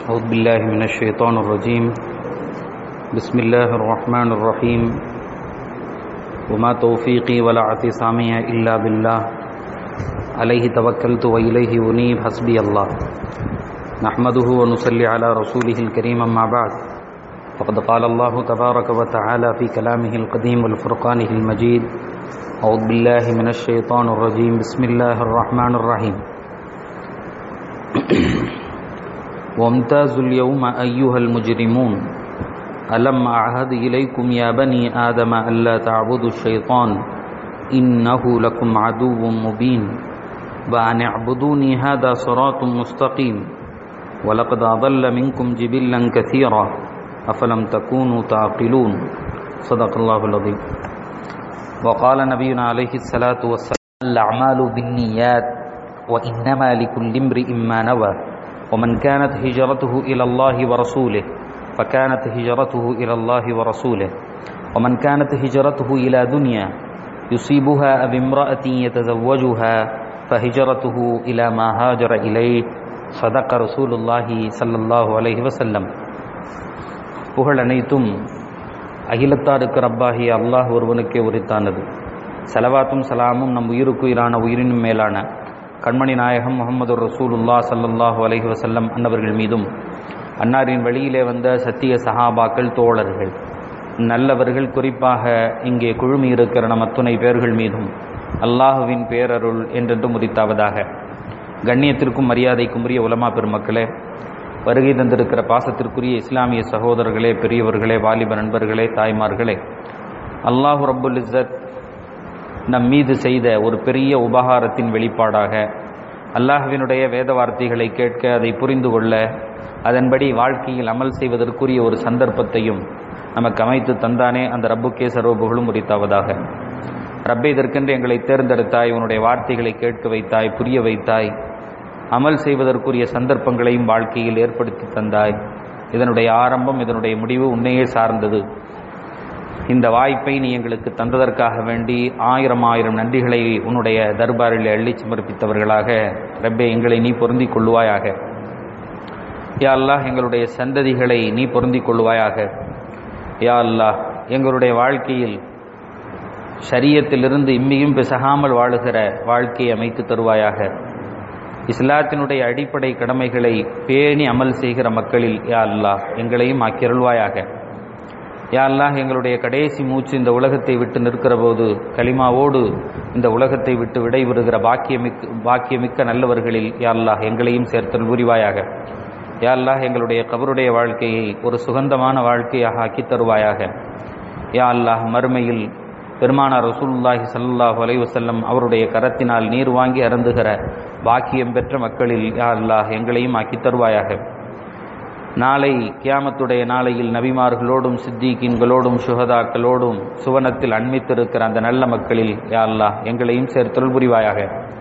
أعوذ بالله من الشيطان الرجيم بسم الله الرحمن الرحيم وما توفيقي ولا اعتصامي إلا بالله عليه توكلت وإليه أنيب حسبي الله نحمده ونصلي على رسوله الكريم أما بعد فقد قال الله تبارك وتعالى في كلامه القديم والفرقانه المجيد أعوذ بالله من الشيطان الرجيم بسم الله الرحمن الرحيم وامتازوا اليوم أيها المجرمون ألم أعهد إليكم يا بني آدم ألا تعبدوا الشيطان إنه لكم عدو مبين وأن اعبدوني هذا صراط مستقيم ولقد أضل منكم جبلا كثيرا أفلم تكونوا تعقلون صدق الله العظيم وقال نبينا عليه الصلاة والسلام الأعمال بالنيات وإنما لكل امرئ ما نوى ومن كانت هجرته إلى الله ورسوله فكانت هجرته إلى الله ورسوله ومن كانت هجرته إلى دنيا يصيبها أو امرأة يتزوجها فهجرته إلى ما هاجر إليه صدق رسول الله صلى الله عليه وسلم புகழ் அனைத்தும் அகிலத்தாருக்கு ரப்பாகிய அல்லாஹ் ஒருவனுக்கே உரித்தானது செலவாத்தும் சலாமும் நம் உயிருக்குயிரான உயிரினும் மேலான கண்மணி நாயகம் முகமது ரசூலுல்லா சல்லல்லாஹு அலைஹி வசல்லம் அன்னவர்கள் மீதும் அன்னாரின் வழியிலே வந்த சத்திய சஹாபாக்கள் தோழர்கள் நல்லவர்கள் குறிப்பாக இங்கே குழுமி இருக்கிற நம் அத்துணை பேர்கள் மீதும் அல்லாஹுவின் பேரருள் என்றென்று முதித்தாவதாக கண்ணியத்திற்கும் மரியாதைக்கும் உரிய உலமா பெருமக்களே வருகை தந்திருக்கிற பாசத்திற்குரிய இஸ்லாமிய சகோதரர்களே பெரியவர்களே வாலிப நண்பர்களே தாய்மார்களே அல்லாஹு ரப்புல் இஸ்ஸத் நம் மீது செய்த ஒரு பெரிய உபகாரத்தின் வெளிப்பாடாக அல்லாஹுவினுடைய வேத வார்த்தைகளை கேட்க அதை புரிந்து கொள்ள அதன்படி வாழ்க்கையில் அமல் செய்வதற்குரிய ஒரு சந்தர்ப்பத்தையும் நமக்கு அமைத்து தந்தானே அந்த ரப்புக்கே சர்வபுகளும் உரித்தாவதாக ரப்பே இதற்கென்று எங்களை தேர்ந்தெடுத்தாய் உன்னுடைய வார்த்தைகளை கேட்க வைத்தாய் புரிய வைத்தாய் அமல் செய்வதற்குரிய சந்தர்ப்பங்களையும் வாழ்க்கையில் ஏற்படுத்தி தந்தாய் இதனுடைய ஆரம்பம் இதனுடைய முடிவு உன்னையே சார்ந்தது இந்த வாய்ப்பை நீ எங்களுக்கு தந்ததற்காக வேண்டி ஆயிரம் ஆயிரம் நன்றிகளை உன்னுடைய தர்பாரில் அள்ளி சமர்ப்பித்தவர்களாக ரப்பே எங்களை நீ பொருந்திக் கொள்ளுவாயாக யா அல்லாஹ் எங்களுடைய சந்ததிகளை நீ பொருந்திக் கொள்ளுவாயாக யா அல்லாஹ் எங்களுடைய வாழ்க்கையில் ஷரியத்திலிருந்து இம்மியும் பிசகாமல் வாழுகிற வாழ்க்கையை அமைத்து தருவாயாக இஸ்லாத்தினுடைய அடிப்படை கடமைகளை பேணி அமல் செய்கிற மக்களில் யா அல்லாஹ் எங்களையும் ஆக்கியருள்வாயாக யா அல்லாஹ் எங்களுடைய கடைசி மூச்சு இந்த உலகத்தை விட்டு நிற்கிற போது களிமாவோடு இந்த உலகத்தை விட்டு விடைபெறுகிற பாக்கியமிக்க பாக்கியமிக்க நல்லவர்களில் யா அல்லாஹ் எங்களையும் சேர்த்தல் புரிவாயாக யா அல்லாஹ் எங்களுடைய கபருடைய வாழ்க்கையை ஒரு சுகந்தமான வாழ்க்கையாக ஆக்கி தருவாயாக யா அல்லாஹ் மறுமையில் பெருமானார் ரசூலுல்லாஹி சல்லாஹூ அலைவசல்லம் அவருடைய கரத்தினால் நீர் வாங்கி அருந்துகிற பாக்கியம் பெற்ற மக்களில் யா அல்லாஹ் எங்களையும் ஆக்கி தருவாயாக நாளை கியாமத்துடைய நாளையில் நபிமார்களோடும் சித்திகீன்களோடும் சுகதாக்களோடும் சுவனத்தில் அண்மித்திருக்கிற அந்த நல்ல மக்களில் யா அல்லாஹ் எங்களையும் சேர்த்தொல் புரிவாயாக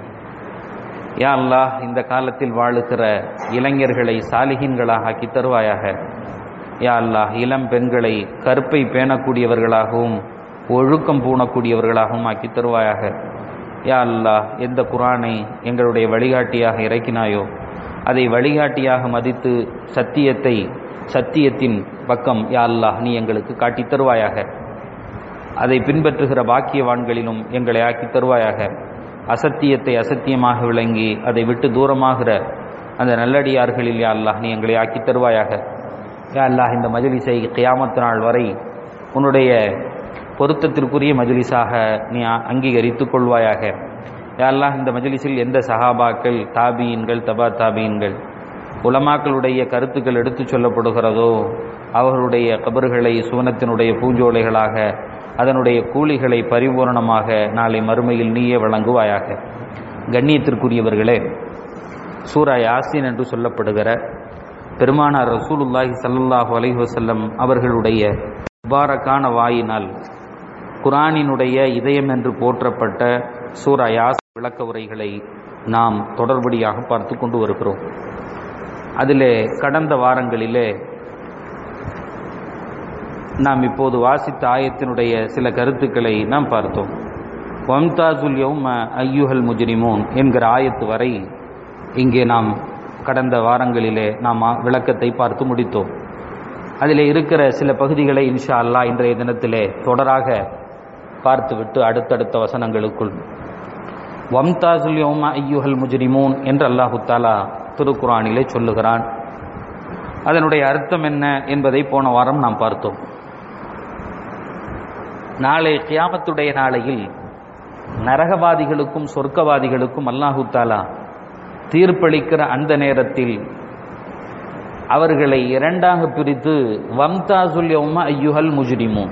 யா அல்லாஹ் இந்த காலத்தில் வாழுகிற இளைஞர்களை சாலிகின்களாக ஆக்கி தருவாயாக யா அல்லாஹ் இளம் பெண்களை கருப்பை பேணக்கூடியவர்களாகவும் ஒழுக்கம் பூணக்கூடியவர்களாகவும் ஆக்கி தருவாயாக யா அல்லாஹ் எந்த குரானை எங்களுடைய வழிகாட்டியாக இறக்கினாயோ அதை வழிகாட்டியாக மதித்து சத்தியத்தை சத்தியத்தின் பக்கம் யா அல்லாஹ் நீ எங்களுக்கு காட்டித் தருவாயாக அதை பின்பற்றுகிற பாக்கியவான்களிலும் எங்களை ஆக்கி தருவாயாக அசத்தியத்தை அசத்தியமாக விளங்கி அதை விட்டு தூரமாகிற அந்த நல்லடியார்களில் யா அல்லாஹ் நீ எங்களை ஆக்கி தருவாயாக யா அல்லாஹ் இந்த மஜலிஸை கியாமத்து நாள் வரை உன்னுடைய பொருத்தத்திற்குரிய மஜலிஸாக நீ அங்கீகரித்துக் கொள்வாயாக யாரெல்லாம் இந்த மஜலிஸில் எந்த சஹாபாக்கள் தாபீன்கள் தபா தாபீன்கள் உலமாக்களுடைய கருத்துக்கள் எடுத்து சொல்லப்படுகிறதோ அவர்களுடைய கபறுகளை சுவனத்தினுடைய பூஞ்சோலைகளாக அதனுடைய கூலிகளை பரிபூரணமாக நாளை மறுமையில் நீயே வழங்குவாயாக கண்ணியத்திற்குரியவர்களே சூரா யாசின் என்று சொல்லப்படுகிற பெருமானார் ரசூலுல்லாஹி சல்லாஹூ அலைஹி வசல்லம் அவர்களுடைய முபாரக்கான வாயினால் குரானினுடைய இதயம் என்று போற்றப்பட்ட சூரா யாஸ் விளக்க உரைகளை நாம் தொடர்படியாக பார்த்து கொண்டு வருகிறோம் அதிலே கடந்த வாரங்களிலே நாம் இப்போது வாசித்த ஆயத்தினுடைய சில கருத்துக்களை நாம் பார்த்தோம் வம்தாசுல் யௌம ஐயுஹல் முஜ்ரிமூன் என்கிற ஆயத்து வரை இங்கே நாம் கடந்த வாரங்களிலே நாம் விளக்கத்தை பார்த்து முடித்தோம் அதில் இருக்கிற சில பகுதிகளை இன்ஷா அல்லா இன்றைய தினத்திலே தொடராக பார்த்துவிட்டு அடுத்தடுத்த வசனங்களுக்குள் வம்தாசுல் யோமா ஐயுஹல் முஜ்ரிமூன் என்று அல்லாஹு தாலா திருக்குறானிலே சொல்லுகிறான் அதனுடைய அர்த்தம் என்ன என்பதை போன வாரம் நாம் பார்த்தோம் நாளை கியாமத்துடைய நாளையில் நரகவாதிகளுக்கும் சொர்க்கவாதிகளுக்கும் அல்லாஹு தாலா தீர்ப்பளிக்கிற அந்த நேரத்தில் அவர்களை இரண்டாக பிரித்து வம்தாசுல் யௌம ஐயுஹல் முஜ்ரிமூன்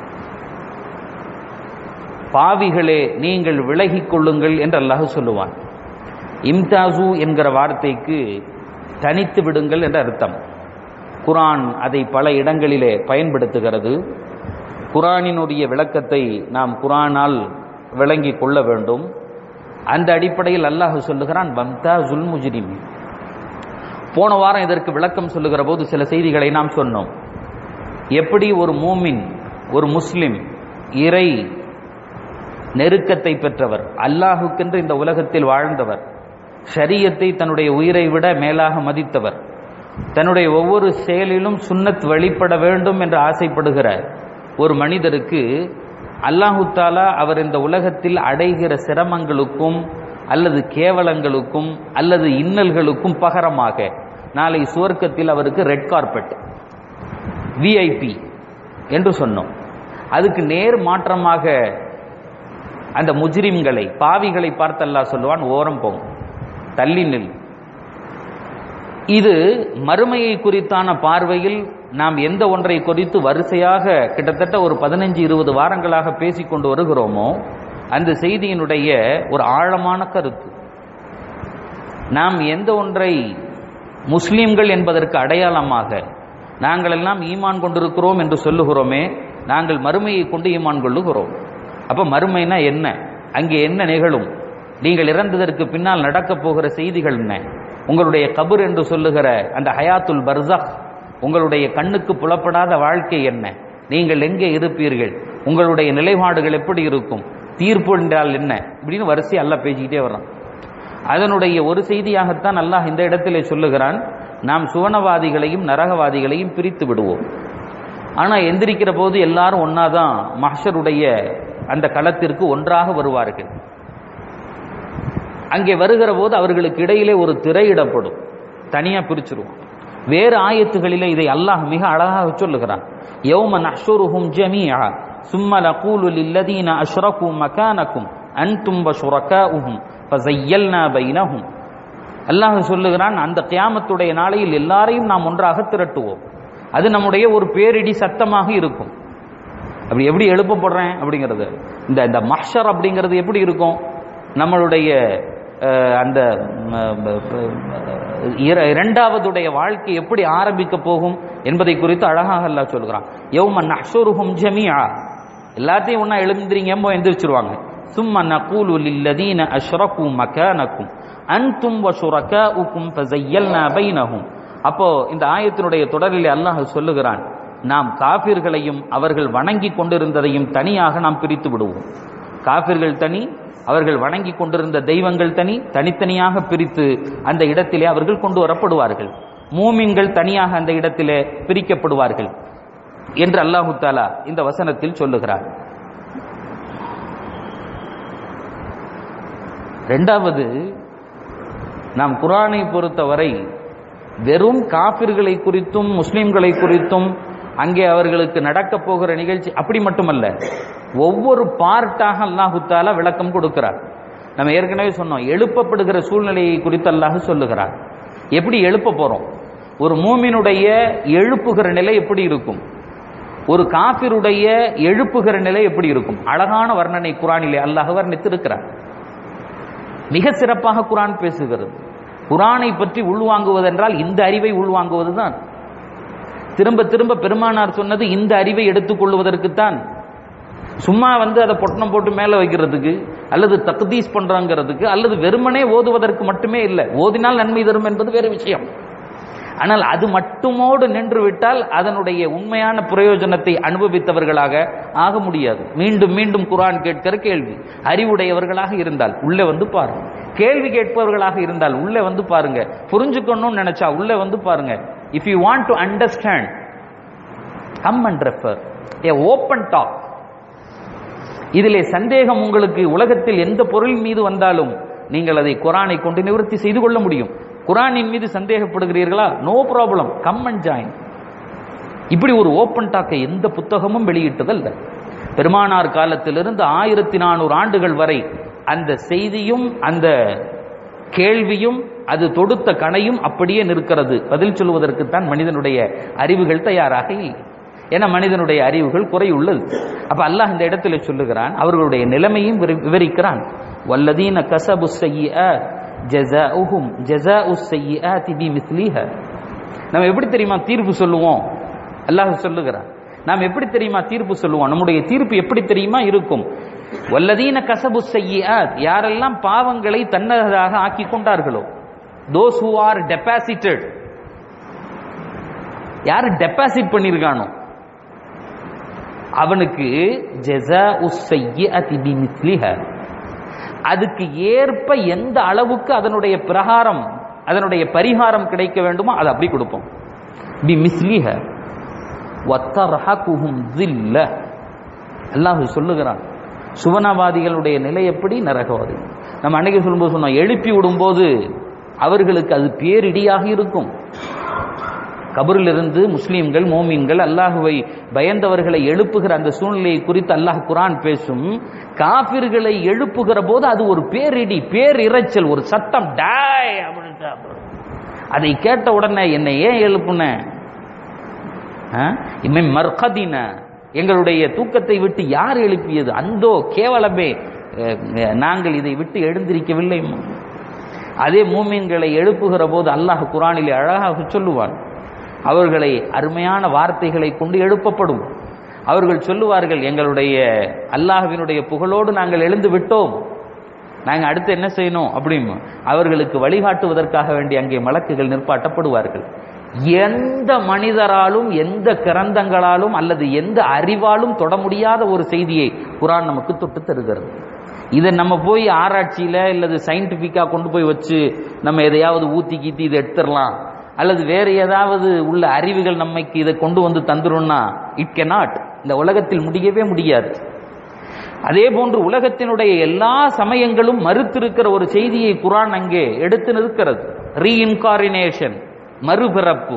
பாவிகளே நீங்கள் விலகிக் கொள்ளுங்கள் என்று அல்லாஹ் சொல்லுவான் இம்தாசு என்கிற வார்த்தைக்கு தனித்து விடுங்கள் என்ற அர்த்தம் குரான் அதை பல இடங்களிலே பயன்படுத்துகிறது குரானினுடைய விளக்கத்தை நாம் குரானால் விளங்கி கொள்ள வேண்டும் அந்த அடிப்படையில் அல்லாஹ் சொல்லுகிறான் வம்தாசுல் முஜ்ரிமி போன வாரம் இதற்கு விளக்கம் சொல்லுகிற போது சில செய்திகளை நாம் சொன்னோம் எப்படி ஒரு மூமின் ஒரு முஸ்லிம் இறை நெருக்கத்தை பெற்றவர் அல்லாஹுக்கென்று இந்த உலகத்தில் வாழ்ந்தவர் ஷரியத்தை தன்னுடைய உயிரை விட மேலாக மதித்தவர் தன்னுடைய ஒவ்வொரு செயலிலும் சுன்னத் வெளிப்பட வேண்டும் என்று ஆசைப்படுகிற ஒரு மனிதருக்கு அல்லாஹு தாலா அவர் இந்த உலகத்தில் அடைகிற சிரமங்களுக்கும் அல்லது கேவலங்களுக்கும் அல்லது இன்னல்களுக்கும் பகரமாக நாளை சுவர்க்கத்தில் அவருக்கு ரெட் கார்பெட் விஐபி என்று சொன்னோம் அதுக்கு நேர் மாற்றமாக அந்த முஜ்ரிம்களை பாவிகளை பார்த்து அல்லாஹ் சொல்லுவான் ஓரம் போகும் தள்ளி நில் இது மறுமையை குறித்தான பார்வையில் நாம் எந்த ஒன்றை குறித்து வரிசையாக கிட்டத்தட்ட ஒரு பதினஞ்சு இருபது வாரங்களாக பேசிக்கொண்டு வருகிறோமோ அந்த செய்தியினுடைய ஒரு ஆழமான கருத்து நாம் எந்த ஒன்றை முஸ்லீம்கள் என்பதற்கு அடையாளமாக நாங்கள் எல்லாம் ஈமான் கொண்டிருக்கிறோம் என்று சொல்லுகிறோமே நாங்கள் மறுமையை கொண்டு ஈமான் கொள்ளுகிறோம் அப்ப மறுமைனா என்ன அங்கே என்ன நிகழும் நீங்கள் இறந்ததற்கு பின்னால் நடக்கப் போகிற செய்திகள் என்ன உங்களுடைய கபர் என்று சொல்லுகிற அந்த ஹயாத்துல் பர்சக் உங்களுடைய கண்ணுக்கு புலப்படாத வாழ்க்கை என்ன நீங்கள் எங்கே இருப்பீர்கள் உங்களுடைய நிலைப்பாடுகள் எப்படி இருக்கும் தீர்ப்பு என்றால் என்ன இப்படின்னு வரிசை அல்ல பேசிக்கிட்டே வர்றான் அதனுடைய ஒரு செய்தியாகத்தான் அல்லாஹ் இந்த இடத்திலே சொல்லுகிறான் நாம் சுவனவாதிகளையும் நரகவாதிகளையும் பிரித்து விடுவோம் ஆனா எந்திரிக்கிற போது எல்லாரும் ஒன்னாதான் மஹருடைய அந்த களத்திற்கு ஒன்றாக வருவார்கள் அங்கே வருகிற போது அவர்களுக்கு இடையிலே ஒரு திரையிடப்படும் தனியா பிரிச்சிருவோம் வேறு ஆயத்துகளிலே இதை அல்லாஹ் மிக அழகாக சொல்லுகிறான் யௌம நஹ்ஷுருஹும் ஜமீஆ ثم نقول للذين أشركوا مكانكم أنتم وشركاؤهم فزيلنا بينهم அல்லாஹ் சொல்லுகிறான் அந்த கியாமத்துடைய நாளையில் எல்லாரையும் நாம் ஒன்றாக திரட்டுவோம் அது நம்முடைய ஒரு பேரிடி சத்தமாக இருக்கும் அப்படி எப்படி எழுப்பப்படுறேன் அப்படிங்கிறது இந்த இந்த மஹ்ஷர் அப்படிங்கிறது எப்படி இருக்கும் நம்மளுடைய அந்த இரண்டாவதுடைய வாழ்க்கை எப்படி ஆரம்பிக்க போகும் என்பதை குறித்து அழகாக அல்லாஹ் சொல்கிறான் யௌமன் அஷுருஹும் ஜமியா எல்லாத்தையும் ஒன்னா எழுந்திரிங்க எந்திரிச்சிருவாங்க சும்மா நகூலு லில்லதீன அஷ்ரகு மகானக்கும் அன்தும் வஷுரகாஉக்கும் ஃபஸய்யல்னா பைனஹும் அப்போ இந்த ஆயத்தினுடைய தொடரில் அல்லாஹ் சொல்லுகிறான் நாம் காபிர்களையும் அவர்கள் வணங்கி கொண்டிருந்ததையும் தனியாக நாம் பிரித்து விடுவோம் காபிர்கள் தனி அவர்கள் வணங்கி கொண்டிருந்த தெய்வங்கள் தனி தனித்தனியாக பிரித்து அந்த இடத்திலே அவர்கள் கொண்டு வரப்படுவார்கள் மூமின்கள் தனியாக அந்த இடத்திலே பிரிக்கப்படுவார்கள் என்று அல்லாஹு தாலா இந்த வசனத்தில் சொல்லுகிறார் ரெண்டாவது நாம் குரானை பொறுத்தவரை வெறும் காபிர்களை குறித்தும் முஸ்லிம்களை குறித்தும் அங்கே அவர்களுக்கு நடக்க போகிற நிகழ்ச்சி அப்படி மட்டுமல்ல ஒவ்வொரு பார்ட்டாக அல்லாஹு தாலா விளக்கம் கொடுக்கிறார் நம்ம ஏற்கனவே சொன்னோம் எழுப்பப்படுகிற சூழ்நிலையை குறித்து அல்லாஹ் சொல்லுகிறார் எப்படி எழுப்ப போறோம் ஒரு மூமினுடைய எழுப்புகிற நிலை எப்படி இருக்கும் ஒரு காபிருடைய எழுப்புகிற நிலை எப்படி இருக்கும் அழகான வர்ணனை குரானிலே அல்லாஹ் வர்ணித்திருக்கிறார் மிக சிறப்பாக குரான் பேசுகிறது குரானை பற்றி உள்வாங்குவதென்றால் இந்த அறிவை உள்வாங்குவதுதான் திரும்ப திரும்ப பெருமானார் சொன்னது இந்த அறிவை எடுத்துக்கொள்வதற்குத்தான் சும்மா வந்து அதை பொட்டணம் போட்டு மேலே வைக்கிறதுக்கு அல்லது தக்தீஸ் பண்றாங்கிறதுக்கு அல்லது வெறுமனே ஓதுவதற்கு மட்டுமே இல்லை ஓதினால் நன்மை தரும் என்பது வேறு விஷயம் ஆனால் அது மட்டுமோடு நின்று விட்டால் அதனுடைய உண்மையான பிரயோஜனத்தை அனுபவித்தவர்களாக ஆக முடியாது மீண்டும் மீண்டும் குரான் கேட்கிற கேள்வி அறிவுடையவர்களாக இருந்தால் உள்ளே வந்து பாருங்க கேள்வி கேட்பவர்களாக இருந்தால் உள்ளே வந்து பாருங்க புரிஞ்சுக்கணும்னு நினைச்சா உள்ளே வந்து பாருங்க if you want to understand come and refer a open talk இதிலே சந்தேகம் உங்களுக்கு உலகத்தில் எந்த பொருள் மீது வந்தாலும் நீங்கள் அதை குரானை கொண்டு நிவர்த்தி செய்து கொள்ள முடியும் குரானின் மீது சந்தேகப்படுகிறீர்களா no problem come and join இப்படி ஒரு ஓப்பன் டாக்கை எந்த புத்தகமும் வெளியிட்டதல்ல பெருமானார் காலத்திலிருந்து ஆயிரத்தி நானூறு ஆண்டுகள் வரை அந்த செய்தியும் அந்த கேள்வியும் அது தொடுத்த கணையும் அப்படியே நிற்கிறது பதில் சொல்வதற்குத்தான் மனிதனுடைய அறிவுகள் தயாராக இல்லை ஏன்னா மனிதனுடைய அறிவுகள் குறையுள்ளது அப்ப அல்லாஹ் இந்த இடத்துல சொல்லுகிறான் அவர்களுடைய நிலைமையும் விவரி- விவரிக்கிறான் வல்லதீன கசபு செய்ய ஜஸாஉஹும் ஜஸாஉ ஸய்யிஆத்தி பிமிஸ்லிஹா நம்ம எப்படி தெரியுமா தீர்ப்பு சொல்லுவோம் அல்லாஹ் சொல்லுகிறான் நாம் எப்படி தெரியுமா தீர்ப்பு சொல்லுவோம் நம்முடைய தீர்ப்பு எப்படி தெரியுமா இருக்கும் வல்லதீன கசபு செய்யாத் யாரெல்லாம் பாவங்களை தன்னதாக ஆக்கி கொண்டார்களோ தோஸ் ஹூ ஆர் டெபாசிட்டட் யார் டெபாசிட் பண்ணியிருக்கானோ அவனுக்கு ஜெசா உஸ்ஸையிஅதி பிமிஸ்லிஹா அதுக்கு ஏற்ப எந்த அளவுக்கு அதனுடைய பிரகாரம் அதனுடைய பரிகாரம் கிடைக்க வேண்டுமோ அதை அப்படி கொடுப்போம் பி மிஸ்லிஹ வத்தர்ஹகுஹும் ஸில்ல அல்லாஹ் சொல்லுகிறான் சுவனவாதிகளுடைய நிலை எப்படி நரகவாதி நம்ம அன்னைக்கு சொல்லும்போது சொன்னோம் எழுப்பி விடும்போது அவர்களுக்கு அது பேரிடியாக இருக்கும் கபரிலிருந்து முஸ்லீம்கள் மோமீன்கள் அல்லாஹுவை பயந்தவர்களை எழுப்புகிற அந்த சூழ்நிலையை குறித்து அல்லாஹ் குரான் பேசும் காபிர்களை எழுப்புகிற போது அது ஒரு பேரிடி பேரிரைச்சல் ஒரு சத்தம் டாய் அப்படின்னு அதை கேட்ட உடனே என்னை ஏன் எழுப்புன இம்மை மர்கதின எங்களுடைய தூக்கத்தை விட்டு யார் எழுப்பியது அந்தோ கேவலமே அஹ், நாங்கள் இதை விட்டு எழுந்திருக்கவில்லை அதே மூமின்களை எழுப்புகிற போது அல்லாஹ் குரானிலே அழகாக சொல்லுவான் அவர்களை அருமையான வார்த்தைகளை கொண்டு எழுப்பப்படும் அவர்கள் சொல்லுவார்கள் எங்களுடைய அல்லாஹ்வினுடைய புகழோடு நாங்கள் எழுந்து விட்டோம் நாங்க அடுத்து என்ன செய்யணும் அப்படின்னு அவர்களுக்கு வழிகாட்டுவதற்காக வேண்டி அங்கே மலக்குகள் நிற்பாட்டப்படுவார்கள் எந்த மனிதராலும் எந்த கிரந்தங்களாலும் அல்லது எந்த அறிவாலும் தொட முடியாத ஒரு செய்தியை குரான் நமக்கு தொட்டு தருகிறது இதை நம்ம போய் ஆராய்ச்சியில அல்லது சயின்டிபிக்கா கொண்டு போய் வச்சு நம்ம எதையாவது ஊத்தி கீத்தி இதை எடுத்துடலாம் அல்லது வேற ஏதாவது உள்ள அறிவுகள் நம்மைக்கு இதை கொண்டு வந்து தந்துரும்னா இட் cannot இந்த உலகத்தில் முடியவே முடியாது அதே போன்று உலகத்தினுடைய எல்லா சமயங்களும் மறுத்திருக்கிற ஒரு செய்தியை குரான் அங்கே எடுத்து நிற்கிறது ரீஇன்காரினேஷன் மறுபிறப்பு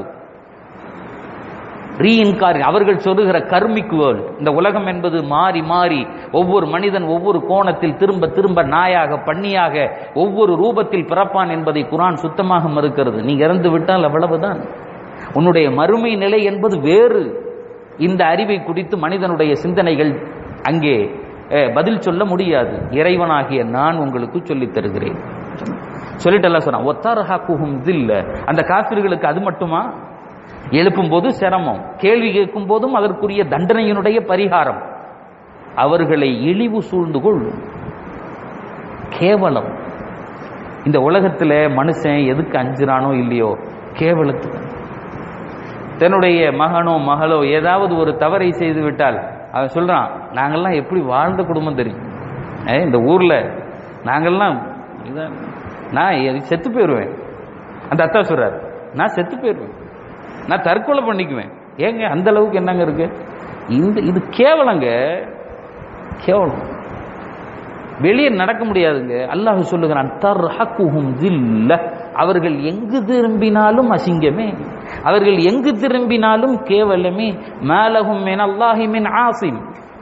ரீஇன்காரி அவர்கள் சொல்லுகிற கர்மிக் வேர்ல்ட் இந்த உலகம் என்பது மாறி மாறி ஒவ்வொரு மனிதன் ஒவ்வொரு கோணத்தில் திரும்ப திரும்ப நாயாக பண்ணியாக ஒவ்வொரு ரூபத்தில் பிறப்பான் என்பதை குரான் சுத்தமாக மறுக்கிறது நீ இறந்து விட்டால் அவ்வளவுதான் உன்னுடைய மறுமை நிலை என்பது வேறு இந்த அறிவை குறித்து மனிதனுடைய சிந்தனைகள் அங்கே அஹ், பதில் சொல்ல முடியாது இறைவனாகிய நான் உங்களுக்கு சொல்லித் தருகிறேன் சொல்லிட்டு எல்லாம் சொன்னான் ஒத்தாரஹாக்குஹும் தில்ல அந்த காபிர்களுக்கு அது மட்டுமா எழுப்பும் போது சிரமம் கேள்வி கேட்கும் போதும் அதற்குரிய தண்டனையினுடைய பரிகாரம் அவர்களை இழிவு சூழ்ந்து கொள்ளும் கேவலம் இந்த உலகத்துல மனுஷன் எதுக்கு அஞ்சுறானோ இல்லையோ கேவலத்துக்கு தன்னுடைய மகனோ மகளோ ஏதாவது ஒரு தவறை செய்து விட்டால் அவன் சொல்றான் நாங்கெல்லாம் எப்படி வாழ்ந்த குடும்பம் தெரியும் ஏ, இந்த ஊர்ல நாங்கெல்லாம் இதான், நான் எ- செத்து போயிடுவேன் அந்த அத்தா சொல்றாரு நான் செத்து போயிடுவேன் நான் தற்கொலை பண்ணிக்குவேன் ஏங்க அந்த அளவுக்கு என்னங்க இருக்கு இந்த இது கேவலங்க கேவலம் வெளியே நடக்க முடியாதுங்க அல்லாஹ் சொல்லுகிறான் தர்ஹக்குஹும் தில்ல அவர்கள் எங்கு திரும்பினாலும் அசிங்கமே அவர்கள் எங்கு திரும்பினாலும் கேவலமே மேலகும் மின் அல்லாஹி மின் ஆசிம்